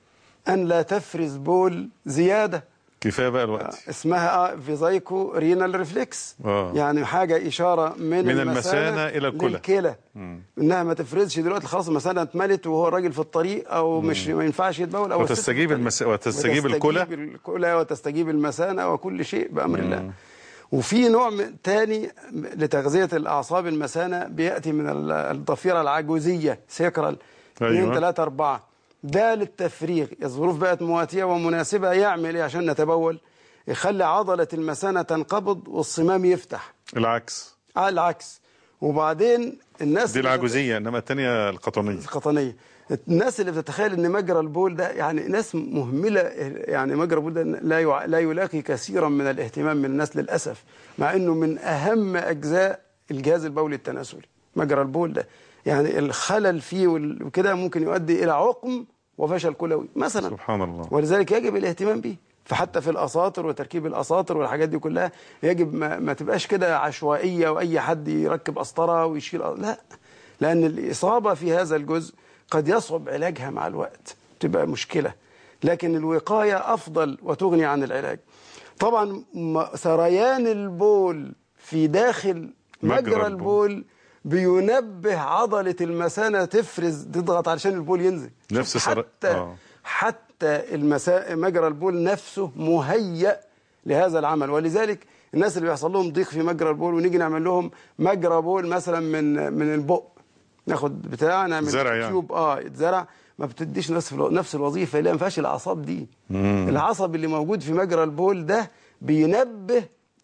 أن لا تفرز بول زيادة كفايه بقى الوقت اسمها فيزايكو رينال ريفلكس آه. يعني حاجة إشارة من, من المثانة إلى الكلى. للكلى مم. إنها ما تفرزش دلوقتي خلاص المثانة اتملت وهو الراجل في الطريق أو مش ما ينفعش يتبول أو الست في وتستجيب الطريق. المس... وتستجيب الكلى الكلى وتستجيب المثانة وكل شيء بأمر الله وفي نوع من- تاني لتغذية الأعصاب المثانة بيأتي من ال- الضفيرة العجوزية سيكرال 2 أيوة. 3 4 ده للتفريغ الظروف بقت مواتية ومناسبة يعمل إيه عشان نتبول يخلي عضلة المثانة تنقبض والصمام يفتح العكس على العكس وبعدين الناس دي اللي العجوزيه انما الثانيه القطنيه القطنية الناس اللي بتتخيل ان مجرى البول ده يعني ناس مهمله يعني مجرى البول ده لا يع- لا يلاقي كثيرا من الاهتمام من الناس للاسف مع انه من اهم اجزاء الجهاز البولي التناسلي مجرى البول ده يعني الخلل فيه وال- وكده ممكن يؤدي الى عقم وفشل كلوي مثلا سبحان الله ولذلك يجب الاهتمام به فحتى في الاساطر وتركيب الاساطر والحاجات دي كلها يجب ما, ما تبقاش كده عشوائيه واي حد يركب قسطره ويشيل لا لان الاصابه في هذا الجزء قد يصعب علاجها مع الوقت تبقى مشكله لكن الوقايه افضل وتغني عن العلاج طبعا م- سريان البول في داخل مجرى مجرى البول. البول بينبه عضله المثانه تفرز تضغط علشان البول ينزل نفس شوف سر... حتى آه. حتى المسا... مجرى البول نفسه مهيأ لهذا العمل ولذلك الناس اللي بيحصل لهم ضيق في مجرى البول ونيجي نعمل لهم مجرى بول مثلا من من البق ناخد بتاع نعمل زرع يعني. تيوب اه يتزرع ما بتديش نفس الو- نفس الوظيفه اللي ما فيهاش الاعصاب دي مم. العصب اللي موجود في مجرى البول ده بينبه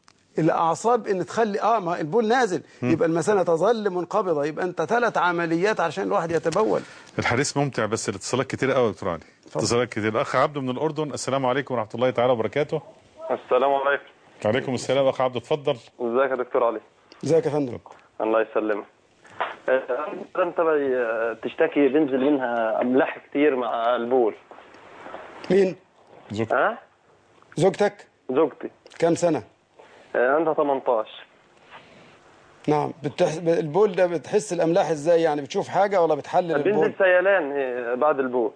الاعصاب ان تخلي اه ما البول نازل يبقى المثانه تظل منقبضه يبقى انت ثلاث عمليات عشان الواحد يتبول الحديث ممتع بس الاتصالات كتير قوي يا دكتور علي اتصالات كتير الاخ عبده من الاردن السلام عليكم ورحمه الله تعالى وبركاته السلام عليكم وعليكم السلام اخ عبده اتفضل ازيك يا دكتور علي ازيك يا فندم الله يسلمك آه، أنا تبعي آه، تشتكي بينزل منها أملاح كتير مع البول مين ها زوجتك زوجتي كم سنة آه، عندها 18 نعم بتح... البول ده بتحس الاملاح ازاي يعني بتشوف حاجة ولا بتحلل البول بينزل سيلان آه، بعد البول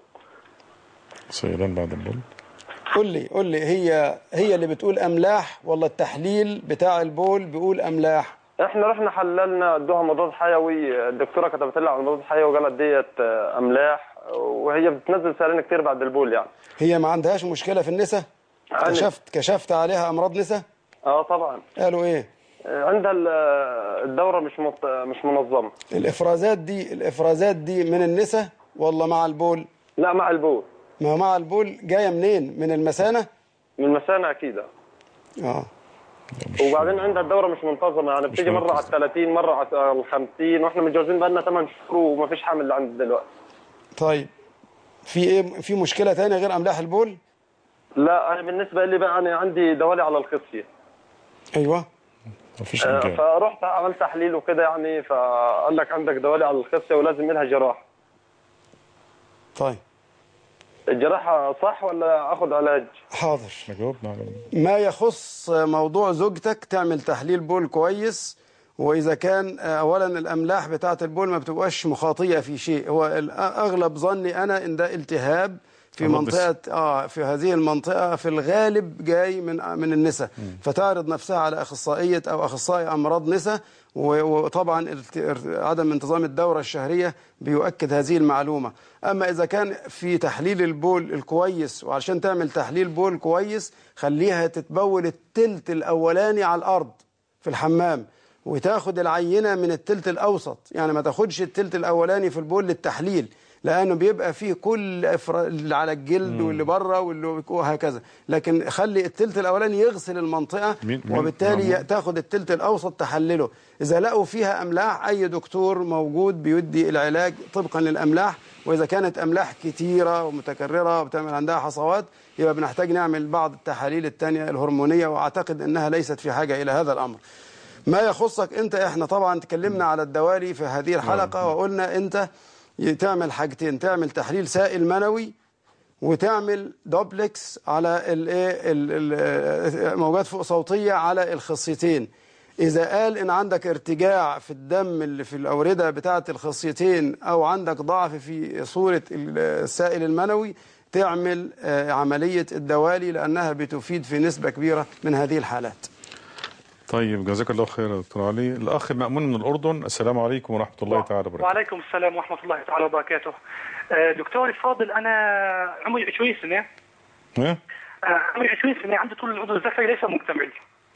سيلان بعد البول قول لي قول لي هي هي اللي بتقول املاح ولا التحليل بتاع البول بيقول املاح احنا رحنا حللنا ادوها مضاد حيوي الدكتوره كتبت لها على مضاد حيوي وقالت ديت آه، املاح وهي بتنزل سيلان كتير بعد البول يعني هي ما عندهاش مشكلة في النساء عندي. كشفت كشفت عليها امراض نساء اه طبعا قالوا ايه آه، عندها ال- آه، الدوره مش مط... مش منظمه الافرازات دي الافرازات دي من النساء ولا مع البول لا مع البول ما مع البول جاية منين من المثانة من المثانه اكيد اه وبعدين عندها الدوره مش منتظمه يعني بتيجي مره على ال 30 مره على ال 50 واحنا متجوزين بقالنا 8 شهور وما فيش حمل عند دلوقتي طيب في ايه في مشكلة تانية غير املاح البول لا انا بالنسبه لي بقى انا عندي دوالي على الخصيه ايوه مفيش آه، إمكان. فرحت عملت تحليل وكده يعني فقال لك عندك دوالي على الخصيه ولازم لها جراحه طيب الجراحه صح ولا اخذ علاج؟ حاضر جاوبنا على ما يخص موضوع زوجتك تعمل تحليل بول كويس واذا كان اولا الاملاح بتاعه البول ما بتبقاش مخاطيه في شيء هو ال- اغلب ظني انا ان ده التهاب في أمراض منطقه اه في هذه المنطقه في الغالب جاي من من النساء فتعرض نفسها على اخصائيه او اخصائي امراض نساء و- وطبعا الت- ار- عدم انتظام الدوره الشهريه بيؤكد هذه المعلومه اما اذا كان في تحليل البول الكويس وعشان تعمل تحليل بول كويس خليها تتبول التلت الاولاني على الارض في الحمام وتاخد العينه من التلت الاوسط يعني ما تاخدش التلت الاولاني في البول للتحليل لانه بيبقى فيه كل إفرا... اللي على الجلد واللي بره واللي وهكذا لكن خلي التلت الاولاني يغسل المنطقه مين- مين- وبالتالي نعم. تاخد التلت الاوسط تحلله اذا لقوا فيها املاح اي دكتور موجود بيدي العلاج طبقا للاملاح واذا كانت املاح كتيره ومتكرره وبتعمل عندها حصوات يبقى بنحتاج نعمل بعض التحاليل التانية الهرمونيه واعتقد انها ليست في حاجه الى هذا الامر ما يخصك انت احنا طبعا تكلمنا على الدوالي في هذه الحلقه وقلنا انت تعمل حاجتين تعمل تحليل سائل منوي وتعمل دوبلكس على الايه ال- ال- موجات فوق صوتيه على الخصيتين اذا قال ان عندك ارتجاع في الدم اللي في الاورده بتاعه الخصيتين او عندك ضعف في صوره السائل المنوي تعمل آه، عمليه الدوالي لانها بتفيد في نسبه كبيره من هذه الحالات طيب جزاك الله خير يا دكتور علي الاخ المأمون من الاردن السلام عليكم ورحمه الله تعالى وبركاته وعليكم السلام ورحمة الله تعالى وبركاته آه، دكتوري الفاضل أنا عمري 20 سنة ها؟ آه، عمري 20 سنة عندي طول العضو الذكري ليس مكتمل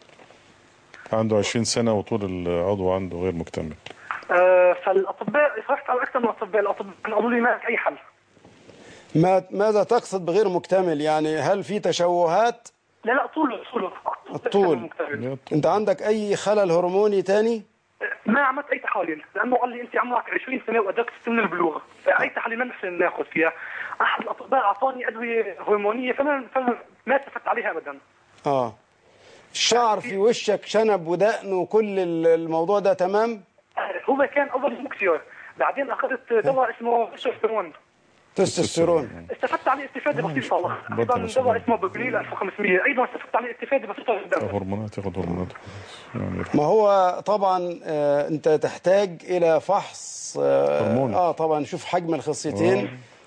عنده 20 سنه وطول العضو عنده غير مكتمل آه، فالأطباء رحت على أكثر من أطباء الأطباء قالوا لي ما لك أي حل ما ماذا تقصد بغير مكتمل يعني هل في تشوهات لا لا طول طول الطول مكتمل انت عندك اي خلل هرموني تاني ما عملت أي تحاليل لأنه قال لي أنت عمرك 20 سنة وأدركت سن البلوغ فأي تحاليل ما نحسن ناخذ فيها أحد الأطباء أعطاني أدوية هرمونية فما فما ما استفدت عليها أبدا اه الشعر في وشك شنب ودقن وكل ال- الموضوع ده تمام هو كان اول مكسير بعدين اخذت دواء اسمه تستوستيرون تستوستيرون استفدت عليه استفاده بسيطه ايضا دواء اسمه بوبليل 1500 ايضا استفدت عليه استفاده بسيطه جدا هرمونات ياخد هرمونات يعني ما هو طبعا آه انت تحتاج الى فحص اه, هرموني. آه طبعا شوف حجم الخصيتين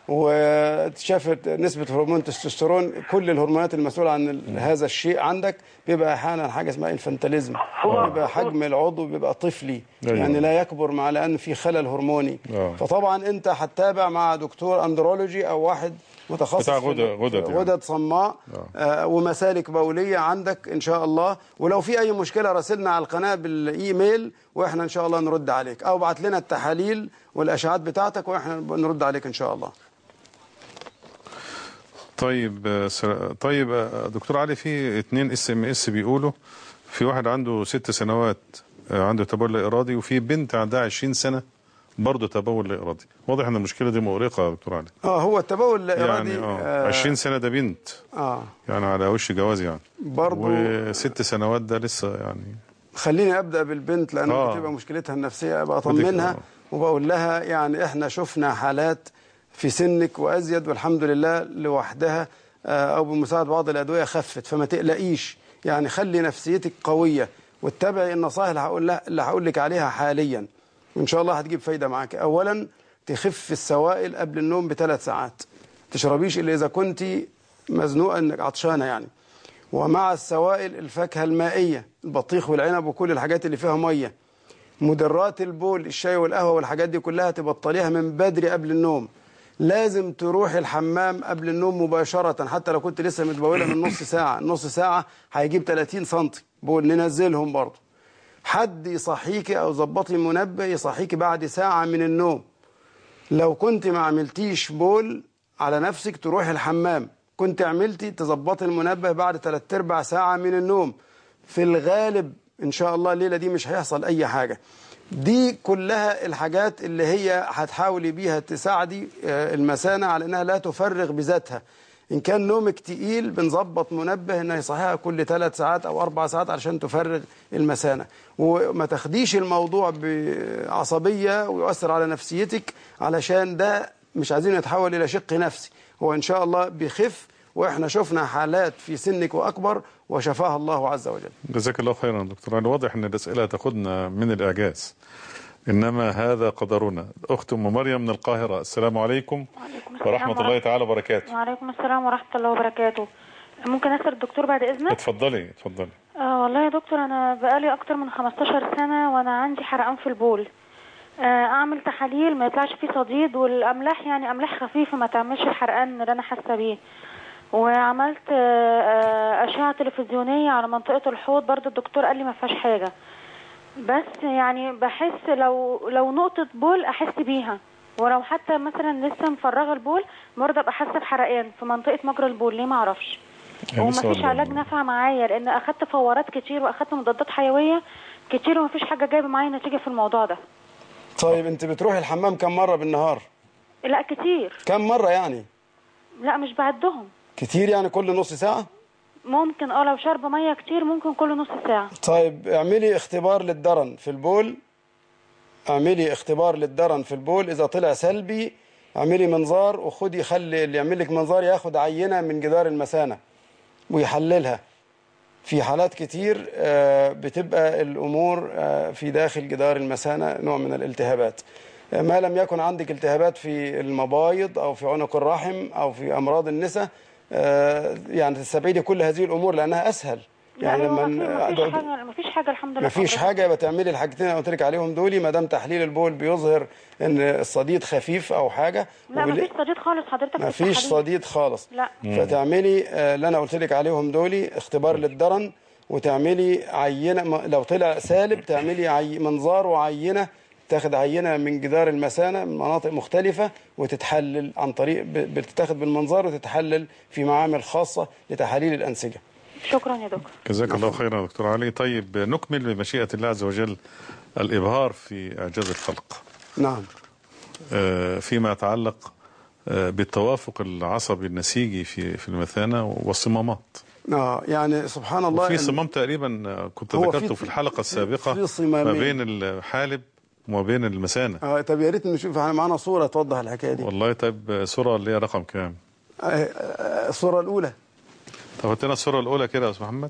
وتشاف نسبة هرمون التستوستيرون كل الهرمونات المسؤولة عن ال- هذا الشيء عندك بيبقى أحيانا حاجة اسمها انفانتاليزم بيبقى حجم العضو بيبقى طفلي أيوة. يعني لا يكبر مع لأن في خلل هرموني آه. فطبعا أنت هتتابع مع دكتور أندرولوجي أو واحد متخصص بتاع في غدد- غدد يعني. غدد صماء آه ومسالك بولية عندك إن شاء الله ولو في أي مشكلة راسلنا على القناة بالإيميل وإحنا إن شاء الله نرد عليك أو بعت لنا التحاليل والأشعات بتاعتك وإحنا نرد عليك إن شاء الله طيب آه، سر- طيب آه، دكتور علي في اتنين اس ام اس بيقولوا في واحد عنده ست سنوات آه، عنده تبول لا ارادي وفي بنت عندها 20 سنه برضه تبول لا ارادي واضح ان المشكله دي مؤرقه يا دكتور علي اه هو التبول لا إرادي يعني اه 20 سنه ده بنت آه يعني على وش جواز يعني برضو وست سنوات ده لسه يعني خليني ابدا بالبنت لان آه. بتبقى مشكلتها النفسيه ابقى بدك- اطمنها آه. وبقول لها يعني احنا شفنا حالات في سنك وازيد والحمد لله لوحدها آه، او بمساعده بعض الادويه خفت فما تقلقيش يعني خلي نفسيتك قويه واتبعي النصائح اللي هقول لها اللي هقول لك عليها حاليا وان شاء الله هتجيب فايده معاك اولا تخف السوائل قبل النوم بثلاث ساعات تشربيش الا اذا كنت مزنوقه انك عطشانه يعني ومع السوائل الفاكهه المائيه البطيخ والعنب وكل الحاجات اللي فيها ميه مدرات البول الشاي والقهوه والحاجات دي كلها تبطليها من بدري قبل النوم لازم تروحي الحمام قبل النوم مباشرة حتى لو كنت لسه متبولة من نص ساعة نص ساعة هيجيب 30 سنتي بول ننزلهم برضه حد يصحيكي أو ظبطي منبه يصحيكي بعد ساعة من النوم لو كنت ما عملتيش بول على نفسك تروحي الحمام كنت عملتي تظبطي المنبه بعد ثلاث ارباع ساعة من النوم في الغالب ان شاء الله الليلة دي مش هيحصل اي حاجة دي كلها الحاجات اللي هي هتحاولي بيها تساعدي آه، المثانة على انها لا تفرغ بذاتها ان كان نومك تقيل بنظبط منبه انه يصحيها كل ثلاث ساعات او اربع ساعات علشان تفرغ المثانة وما تاخديش الموضوع بعصبية ويؤثر على نفسيتك علشان ده مش عايزين يتحول الى شق نفسي هو ان شاء الله بيخف واحنا شفنا حالات في سنك واكبر وشفاها الله عز وجل جزاك الله خيرا دكتور علي واضح ان الاسئله تاخذنا من الاعجاز انما هذا قدرنا اخت ام مريم من القاهره السلام عليكم السلام ورحمه الله ورحمة- تعالى وبركاته وعليكم السلام ورحمة الله وبركاته ممكن أسأل الدكتور بعد إذنك؟ اتفضلي اتفضلي آه والله يا دكتور أنا بقالي أكتر من 15 سنة وأنا عندي حرقان في البول آه أعمل تحاليل ما يطلعش فيه صديد والأملاح يعني أملاح خفيفة ما تعملش الحرقان اللي أنا حاسة بيه وعملت آه، آه، أشعة تلفزيونية على منطقة الحوض برضو الدكتور قال لي ما فيهاش حاجة بس يعني بحس لو لو نقطة بول أحس بيها ولو حتى مثلا لسه مفرغة البول برضه ابقى حاسة بحرقان في منطقة مجرى البول ليه ما اعرفش يعني وما لسه فيش ولا- علاج نافع معايا لان اخدت فورات كتير واخدت مضادات حيوية كتير وما فيش حاجة جايبة معايا نتيجة في الموضوع ده طيب انت بتروحي الحمام كم مرة بالنهار لا كتير كم مرة يعني لا مش بعدهم كتير يعني كل نص ساعة ممكن اه لو شرب مية كتير ممكن كل نص ساعة طيب اعملي اختبار للدرن في البول اعملي اختبار للدرن في البول اذا طلع سلبي اعملي منظار وخدي خلي اللي يعمل لك منظار ياخد عينة من جدار المثانة ويحللها في حالات كتير آه، بتبقى الامور آه، في داخل جدار المثانة نوع من الالتهابات آه، ما لم يكن عندك التهابات في المبايض او في عنق الرحم او في امراض النساء آه، يعني تستبعدي كل هذه الامور لانها اسهل يعني لا هو لما مفيش حاجة مفيش حاجة الحمد لله مفيش حاجه يبقى تعملي الحاجتين اللي قلت لك عليهم دول ما دام تحليل البول بيظهر ان الصديد خفيف او حاجه لا وبال- مفيش صديد خالص حضرتك في مفيش التحاليل. صديد خالص لا فتعملي آه، اللي انا قلت لك عليهم دول اختبار للدرن وتعملي عينه م- لو طلع سالب تعملي عي... منظار وعينه تاخد عينه من جدار المثانه من مناطق مختلفه وتتحلل عن طريق ب... بتتاخد بالمنظار وتتحلل في معامل خاصه لتحاليل الانسجه شكرا يا دكتور جزاك الله خيرا يا دكتور علي طيب نكمل بمشيئه الله عز وجل الابهار في اعجاز الخلق نعم آه، فيما يتعلق آه، بالتوافق العصبي النسيجي في في المثانه والصمامات اه يعني سبحان الله وفي إن- صمام تقريبا آه، كنت هو ذكرته في- في الحلقه السابقه في صمامين. ما بين الحالب وما بين المثانه آه طب يا ريت نشوف احنا معانا صوره توضح الحكايه دي والله طيب آه، صوره اللي هي رقم كام آه، آه، الصوره الاولى طب هات لنا الصوره الاولى كده يا استاذ محمد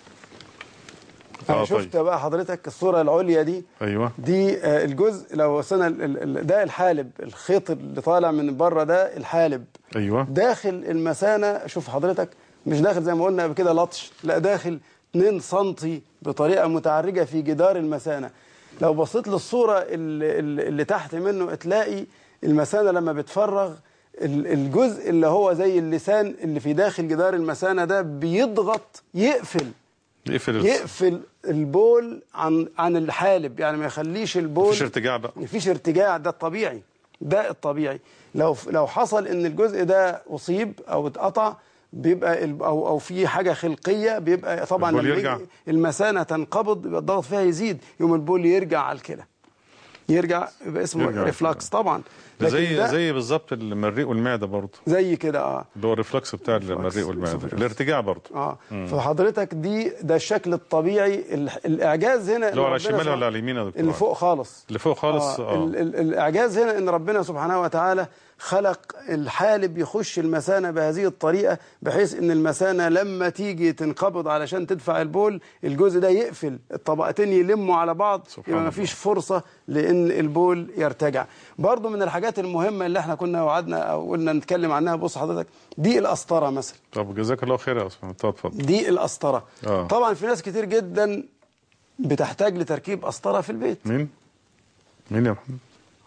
انا اه شفت طيب بقى حضرتك الصوره العليا دي ايوه دي آه، الجزء لو سنة ال- ال- ده الحالب الخيط اللي طالع من بره ده الحالب ايوه داخل المثانة شوف حضرتك مش داخل زي ما قلنا قبل كده لطش لا داخل 2 سنتي بطريقة متعرجة في جدار المثانة لو بصيت للصورة اللي, اللي اللي تحت منه تلاقي المثانة لما بتفرغ ال- الجزء اللي هو زي اللسان اللي في داخل جدار المثانة ده بيضغط يقفل يقفل ال- يقفل البول عن عن الحالب يعني ما يخليش البول مفيش ارتجاع بقى مفيش ارتجاع ده الطبيعي ده الطبيعي لو لو حصل ان الجزء ده اصيب او اتقطع بيبقى ال- او او في حاجه خلقيه بيبقى طبعا البول لما يرجع. يجي المثانه تنقبض يبقى الضغط فيها يزيد يوم البول يرجع على الكلى يرجع يبقى اسمه يرجع ريفلاكس طبعا ده لكن زي ده زي بالظبط المريء والمعده برضه زي كده اه اللي هو الريفلكس بتاع المريء والمعده الارتجاع برضه اه مم. فحضرتك دي ده الشكل الطبيعي ال- الاعجاز هنا إن اللي هو على ربنا الشمال سبحانه- ولا على اليمين يا دكتور اللي فوق خالص اللي فوق خالص آه. اه ال ال الاعجاز هنا ان ربنا سبحانه وتعالى خلق الحالب يخش المثانه بهذه الطريقه بحيث ان المثانه لما تيجي تنقبض علشان تدفع البول الجزء ده يقفل الطبقتين يلموا على بعض يبقى ما فيش فرصه لان البول يرتجع برضو من الحاجات المهمه اللي احنا كنا وعدنا او قلنا نتكلم عنها بص حضرتك دي القسطره مثلا طب جزاك الله خير يا اسماء اتفضل دي القسطره اه طبعا في ناس كتير جدا بتحتاج لتركيب قسطره في البيت مين مين يا محمد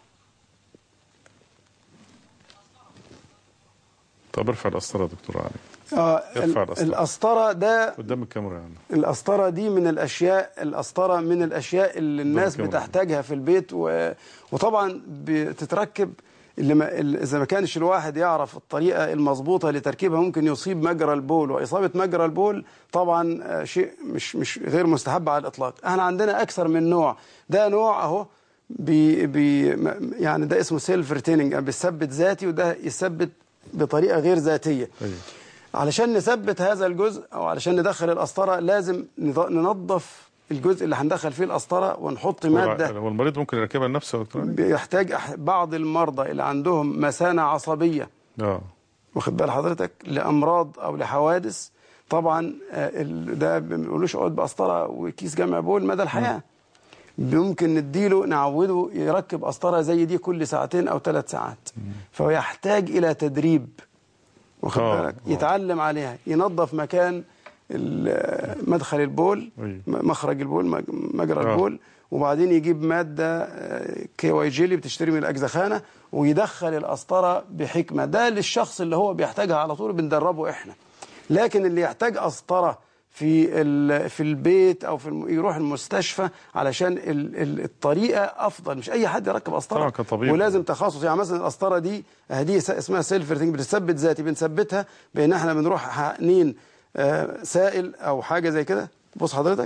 طب ارفع القسطره يا دكتور علي اه ارفع ال- القسطره القسطره ده قدام الكاميرا يعني القسطره دي من الاشياء القسطره من الاشياء اللي الناس بالكاميرا. بتحتاجها في البيت و... وطبعا بتتركب اللي ما... اللي اذا ما كانش الواحد يعرف الطريقه المظبوطه لتركيبها ممكن يصيب مجرى البول واصابه مجرى البول طبعا آه، شيء مش مش غير مستحب على الاطلاق احنا عندنا اكثر من نوع ده نوع اهو بي بي م- يعني ده اسمه سيلف ريتيننج بيثبت ذاتي وده يثبت بطريقه غير ذاتيه علشان نثبت هذا الجزء او علشان ندخل القسطره لازم نض- ننظف الجزء اللي هندخل فيه القسطره ونحط ماده هو المريض ممكن يركبها لنفسه يا دكتور علي؟ بيحتاج أح- بعض المرضى اللي عندهم مثانه عصبيه اه واخد بال حضرتك لامراض او لحوادث طبعا آه، ال- ده ما بنقولوش اقعد بقسطره وكيس جمع بول مدى الحياه ممكن نديله نعوده يركب قسطره زي دي كل ساعتين او ثلاث ساعات فهو يحتاج الى تدريب واخد آه، بالك يتعلم عليها ينظف مكان ال- مدخل البول أيوة. م- مخرج البول مج- مجرى آه. البول وبعدين يجيب ماده آه، كي واي جيلي بتشتري من الاجزخانه ويدخل القسطره بحكمه ده للشخص اللي هو بيحتاجها على طول بندربه احنا لكن اللي يحتاج قسطره في ال- في البيت او في الم... يروح المستشفى علشان ال... ال... الطريقه افضل مش اي حد يركب قسطره طبعا كطبيب. ولازم تخصص يعني مثلا القسطره دي دي س- اسمها سيلف ريتنج بتثبت ذاتي بنثبتها بان احنا بنروح حقنين آه، سائل او حاجه زي كده بص حضرتك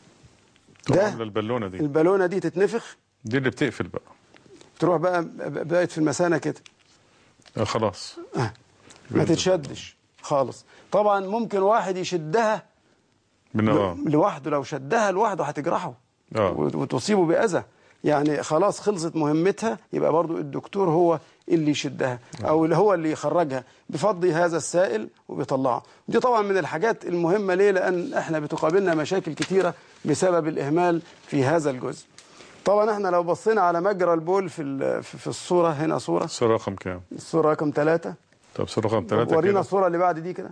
طبعا البالونه دي البالونه دي تتنفخ دي اللي بتقفل بقى تروح بقى ب- بقت في المثانه كده آه خلاص ما تتشدش خالص طبعا ممكن واحد يشدها من اه لوحده لو شدها لوحده هتجرحه اه وت- وتصيبه بأذى يعني خلاص خلصت مهمتها يبقى برضو الدكتور هو اللي يشدها او اللي هو اللي يخرجها بفضي هذا السائل وبيطلعه دي طبعا من الحاجات المهمة ليه لأن احنا بتقابلنا مشاكل كتيرة بسبب الإهمال في هذا الجزء طبعا احنا لو بصينا على مجرى البول في ال- في في الصورة هنا صورة الصوره رقم كام الصورة رقم ثلاثة طب صوره رقم ثلاثة ورينا كده الصورة اللي بعد دي كده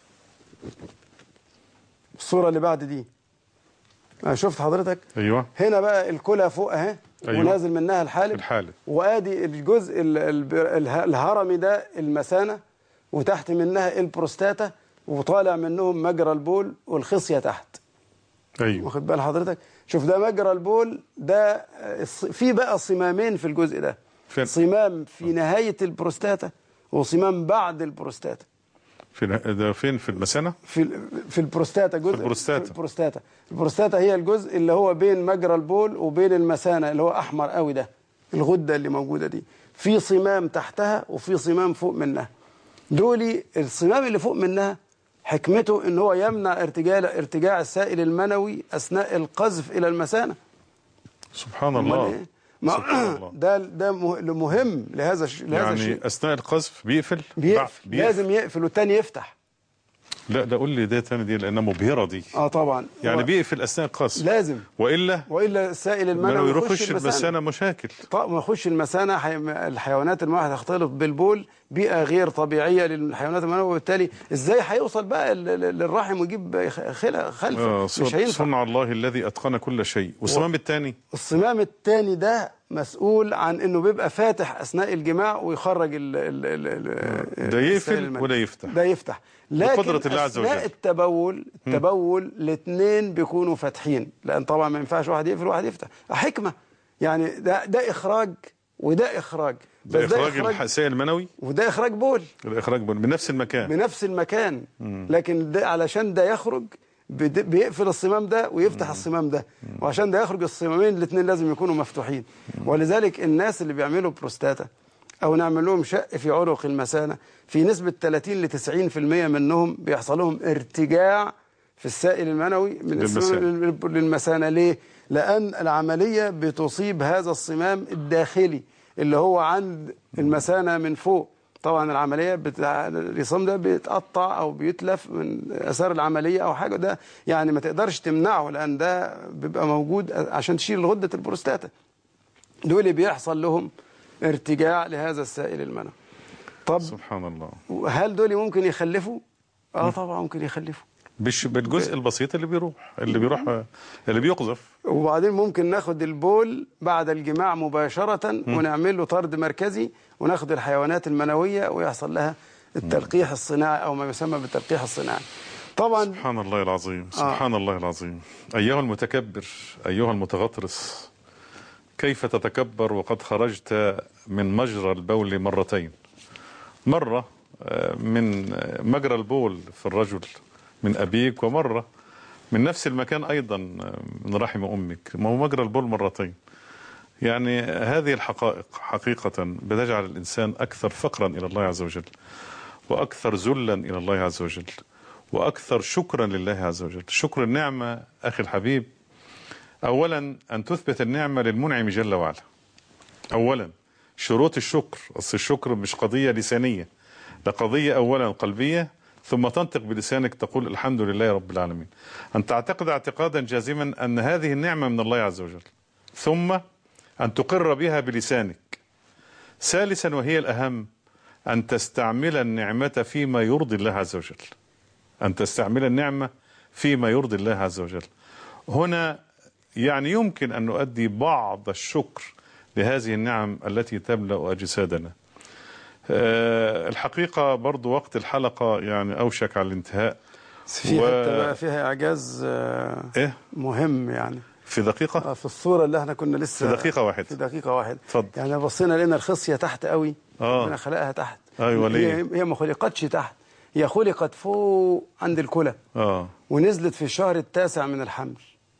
الصورة اللي بعد دي آه، شفت حضرتك ايوه هنا بقى الكلى فوق اهي أيوة. ونازل منها الحالب الحالب وادي الجزء ال- ال- اله- الهرمي ده المثانه وتحت منها البروستاتا وطالع منهم مجرى البول والخصيه تحت ايوه واخد بال حضرتك شوف ده مجرى البول ده آه، الص- في بقى صمامين في الجزء ده فين؟ صمام في نهايه البروستاتا وصمام بعد البروستاتا في ده فين في المثانه في ال- في البروستاتا جزء في البروستاتا. في البروستاتا البروستاتا هي الجزء اللي هو بين مجرى البول وبين المثانه اللي هو احمر قوي ده الغده اللي موجوده دي في صمام تحتها وفي صمام فوق منها دولي الصمام اللي فوق منها حكمته ان هو يمنع ارتجاع ارتجاع السائل المنوي اثناء القذف الى المثانه سبحان أمال الله إيه؟ ما سبحان الله. ده ده مه- مهم لهذا الش- لهذا الشيء يعني اثناء القذف بيقفل بيقفل بيقفل. لازم يقفل والتاني يفتح لا ده قول لي ده تاني دي لانها مبهره دي اه طبعا يعني هو بيقفل اثناء القذف لازم والا والا السائل ما المنوي يروح يخش يخش المثانه مشاكل طب ما يخش المثانه حي... الحيوانات المنويه هتختلط بالبول بيئه غير طبيعيه للحيوانات المنويه وبالتالي ازاي هيوصل بقى ل- ل- للرحم ويجيب خلع خلفه آه مش هينفع صنع الله الذي اتقن كل شيء والصمام الثاني الصمام الثاني ده مسؤول عن انه بيبقى فاتح اثناء الجماع ويخرج ال ال ال ال ده السائل يقفل المنوي. وده يفتح ده يفتح لكن بقدرة الله عز اثناء وجل. التبول التبول الاثنين بيكونوا فاتحين لان طبعا ما ينفعش واحد يقفل وواحد يفتح حكمه يعني ده ده اخراج وده اخراج ده بس اخراج السائل المنوي وده اخراج بول الاخراج من نفس المكان بنفس المكان مم. لكن ده علشان ده يخرج بد- بيقفل الصمام ده ويفتح الصمام ده وعشان ده يخرج الصمامين الاثنين لازم يكونوا مفتوحين ولذلك الناس اللي بيعملوا بروستاتا او نعمل لهم شق في عنق المثانه في نسبه 30 ل 90% منهم بيحصل لهم ارتجاع في السائل المنوي من الصمام للمثانة. لل- للمثانه ليه؟ لان العمليه بتصيب هذا الصمام الداخلي اللي هو عند المثانه من فوق طبعا العمليه بتاع الرسام ده بيتقطع او بيتلف من اثار العمليه او حاجه ده يعني ما تقدرش تمنعه لان ده بيبقى موجود عشان تشيل غده البروستاتا دول اللي بيحصل لهم ارتجاع لهذا السائل المنوي طب سبحان الله هل دول ممكن يخلفوا اه طبعا ممكن يخلفوا بش بالجزء البسيط اللي بيروح اللي بيروح اللي بيقذف وبعدين ممكن ناخد البول بعد الجماع مباشرة ونعمل له طرد مركزي وناخد الحيوانات المنوية ويحصل لها التلقيح الصناعي أو ما يسمى بالتلقيح الصناعي طبعا سبحان الله العظيم سبحان الله العظيم أيها المتكبر أيها المتغطرس كيف تتكبر وقد خرجت من مجرى البول مرتين مرة آه، من آه، مجرى البول في الرجل من أبيك ومرة من نفس المكان أيضا آه، من رحم أمك ما هو مجرى البول مرتين يعني هذه الحقائق حقيقة بتجعل الإنسان أكثر فقرا إلى الله عز وجل وأكثر ذلا إلى الله عز وجل وأكثر شكرا لله عز وجل شكر النعمة أخي الحبيب أولا أن تثبت النعمة للمنعم جل وعلا أولا شروط الشكر أصل الشكر مش قضية لسانية ده قضية أولا قلبية ثم تنطق بلسانك تقول الحمد لله رب العالمين أن تعتقد اعتقادا جازما أن هذه النعمة من الله عز وجل ثم أن تقر بها بلسانك ثالثا وهي الأهم أن تستعمل النعمة فيما يرضي الله عز وجل أن تستعمل النعمة فيما يرضي الله عز وجل هنا يعني يمكن أن نؤدي بعض الشكر لهذه النعم التي تملأ أجسادنا آه، الحقيقة برضو وقت الحلقة يعني أوشك على الانتهاء في حتة بقى فيها إعجاز آه، إيه؟ مهم يعني في دقيقة آه، في الصورة اللي احنا كنا لسه في دقيقة واحدة. في دقيقة واحدة اتفضل. يعني بصينا لقينا الخصية تحت قوي آه. ربنا خلقها تحت أيوة ليه؟ هي, هي ما خلقتش تحت هي خلقت فوق عند الكلى آه ونزلت في الشهر التاسع من الحمل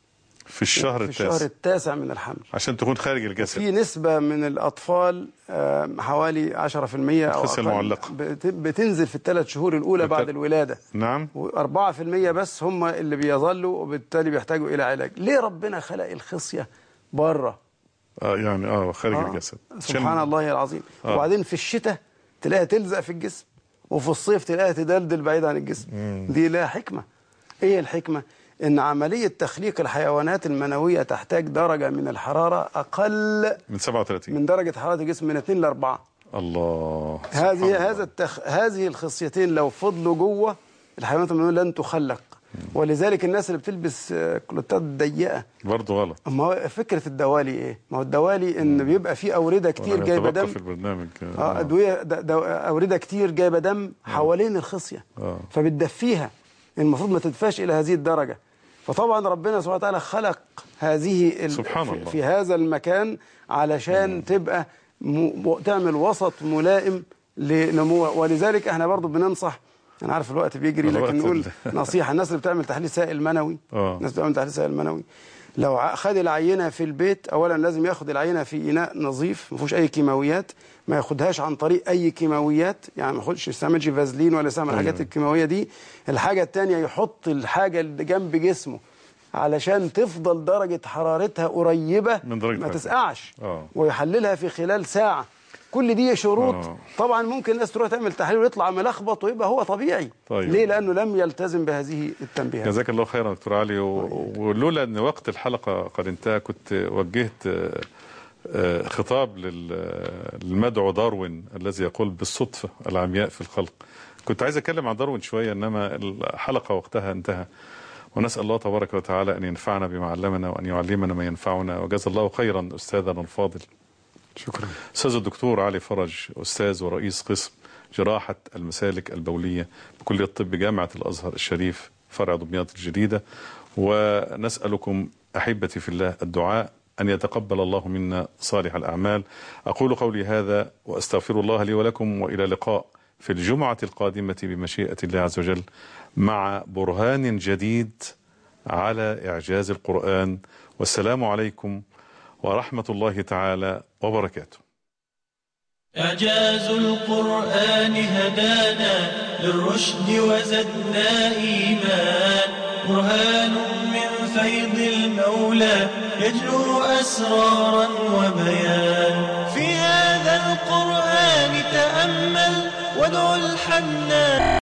في الشهر في الشهر التاسع التاسع من الحمل عشان تكون خارج الجسد في نسبة من الأطفال آه، حوالي 10% أو الخصية أقل المعلقة. بت- بتنزل في الثلاث شهور الأولى بالت- بعد الولادة نعم و4% بس هم اللي بيظلوا وبالتالي بيحتاجوا إلى علاج ليه ربنا خلق الخصية بره آه يعني اه خارج آه، الجسد سبحان عشان- الله العظيم آه. وبعدين في الشتاء تلاقيها تلزق في الجسم وفي الصيف تلاقيها تدلدل بعيد عن الجسم دي لها حكمة ايه الحكمة ان عملية تخليق الحيوانات المنوية تحتاج درجة من الحرارة اقل من 37 من درجة حرارة الجسم من 2 ل 4 الله سبحان هذه الله. هذا التخ... هذه الخصيتين لو فضلوا جوه الحيوانات المنوية لن تخلق ولذلك الناس اللي بتلبس آه، كلوتات ضيقة برضه غلط ما هو فكرة الدوالي ايه؟ ما هو الدوالي ان بيبقى فيه أوردة كتير وأنا جايبة أتوقف دم في البرنامج اه ادويه د- د- اورده كتير جايبه دم حوالين الخصيه آه. فبتدفيها المفروض ما تدفاش الى هذه الدرجه فطبعا ربنا سبحانه وتعالى خلق هذه ال- سبحان في, الله. في هذا المكان علشان تبقى م... تعمل وسط ملائم لنمو ولذلك احنا برضو بننصح انا عارف الوقت بيجري الوقت لكن نقول ال- نصيحه الناس اللي بتعمل تحليل سائل منوي آه. الناس بتعمل تحليل سائل منوي لو ع- خد العينه في البيت اولا لازم ياخد العينه في اناء نظيف ما فيهوش اي كيماويات ما ياخدهاش عن طريق اي كيماويات يعني ما ياخدش يستعملش فازلين ولا يستعمل أيوة. الحاجات الكيماويه دي الحاجه الثانيه يحط الحاجه اللي جنب جسمه علشان تفضل درجه حرارتها قريبه من درجة ما حرارة. تسقعش اه ويحللها في خلال ساعه كل دي شروط آه. طبعا ممكن الناس تروح تعمل تحليل ويطلع ملخبط ويبقى هو طبيعي طيب. ليه لانه لم يلتزم بهذه التنبيهات جزاك الله خيرا دكتور علي و- ولولا ان وقت الحلقه قد انتهى كنت وجهت آه، آه، خطاب لل- للمدعو داروين الذي يقول بالصدفه العمياء في الخلق كنت عايز اتكلم عن داروين شويه انما الحلقه وقتها انتهى ونسال الله تبارك وتعالى ان ينفعنا بما علمنا وان يعلمنا ما ينفعنا وجزا الله خيرا استاذنا الفاضل شكرا استاذ الدكتور علي فرج استاذ ورئيس قسم جراحه المسالك البوليه بكليه الطب جامعه الازهر الشريف فرع دمياط الجديده ونسالكم احبتي في الله الدعاء ان يتقبل الله منا صالح الاعمال اقول قولي هذا واستغفر الله لي ولكم والى لقاء في الجمعه القادمه بمشيئه الله عز وجل مع برهان جديد على إعجاز القرآن والسلام عليكم ورحمة الله تعالى وبركاته إعجاز القرآن هدانا للرشد وزدنا إيمان برهان من فيض المولى يجلو أسرارا وبيان في هذا القرآن تأمل وادعو الحنان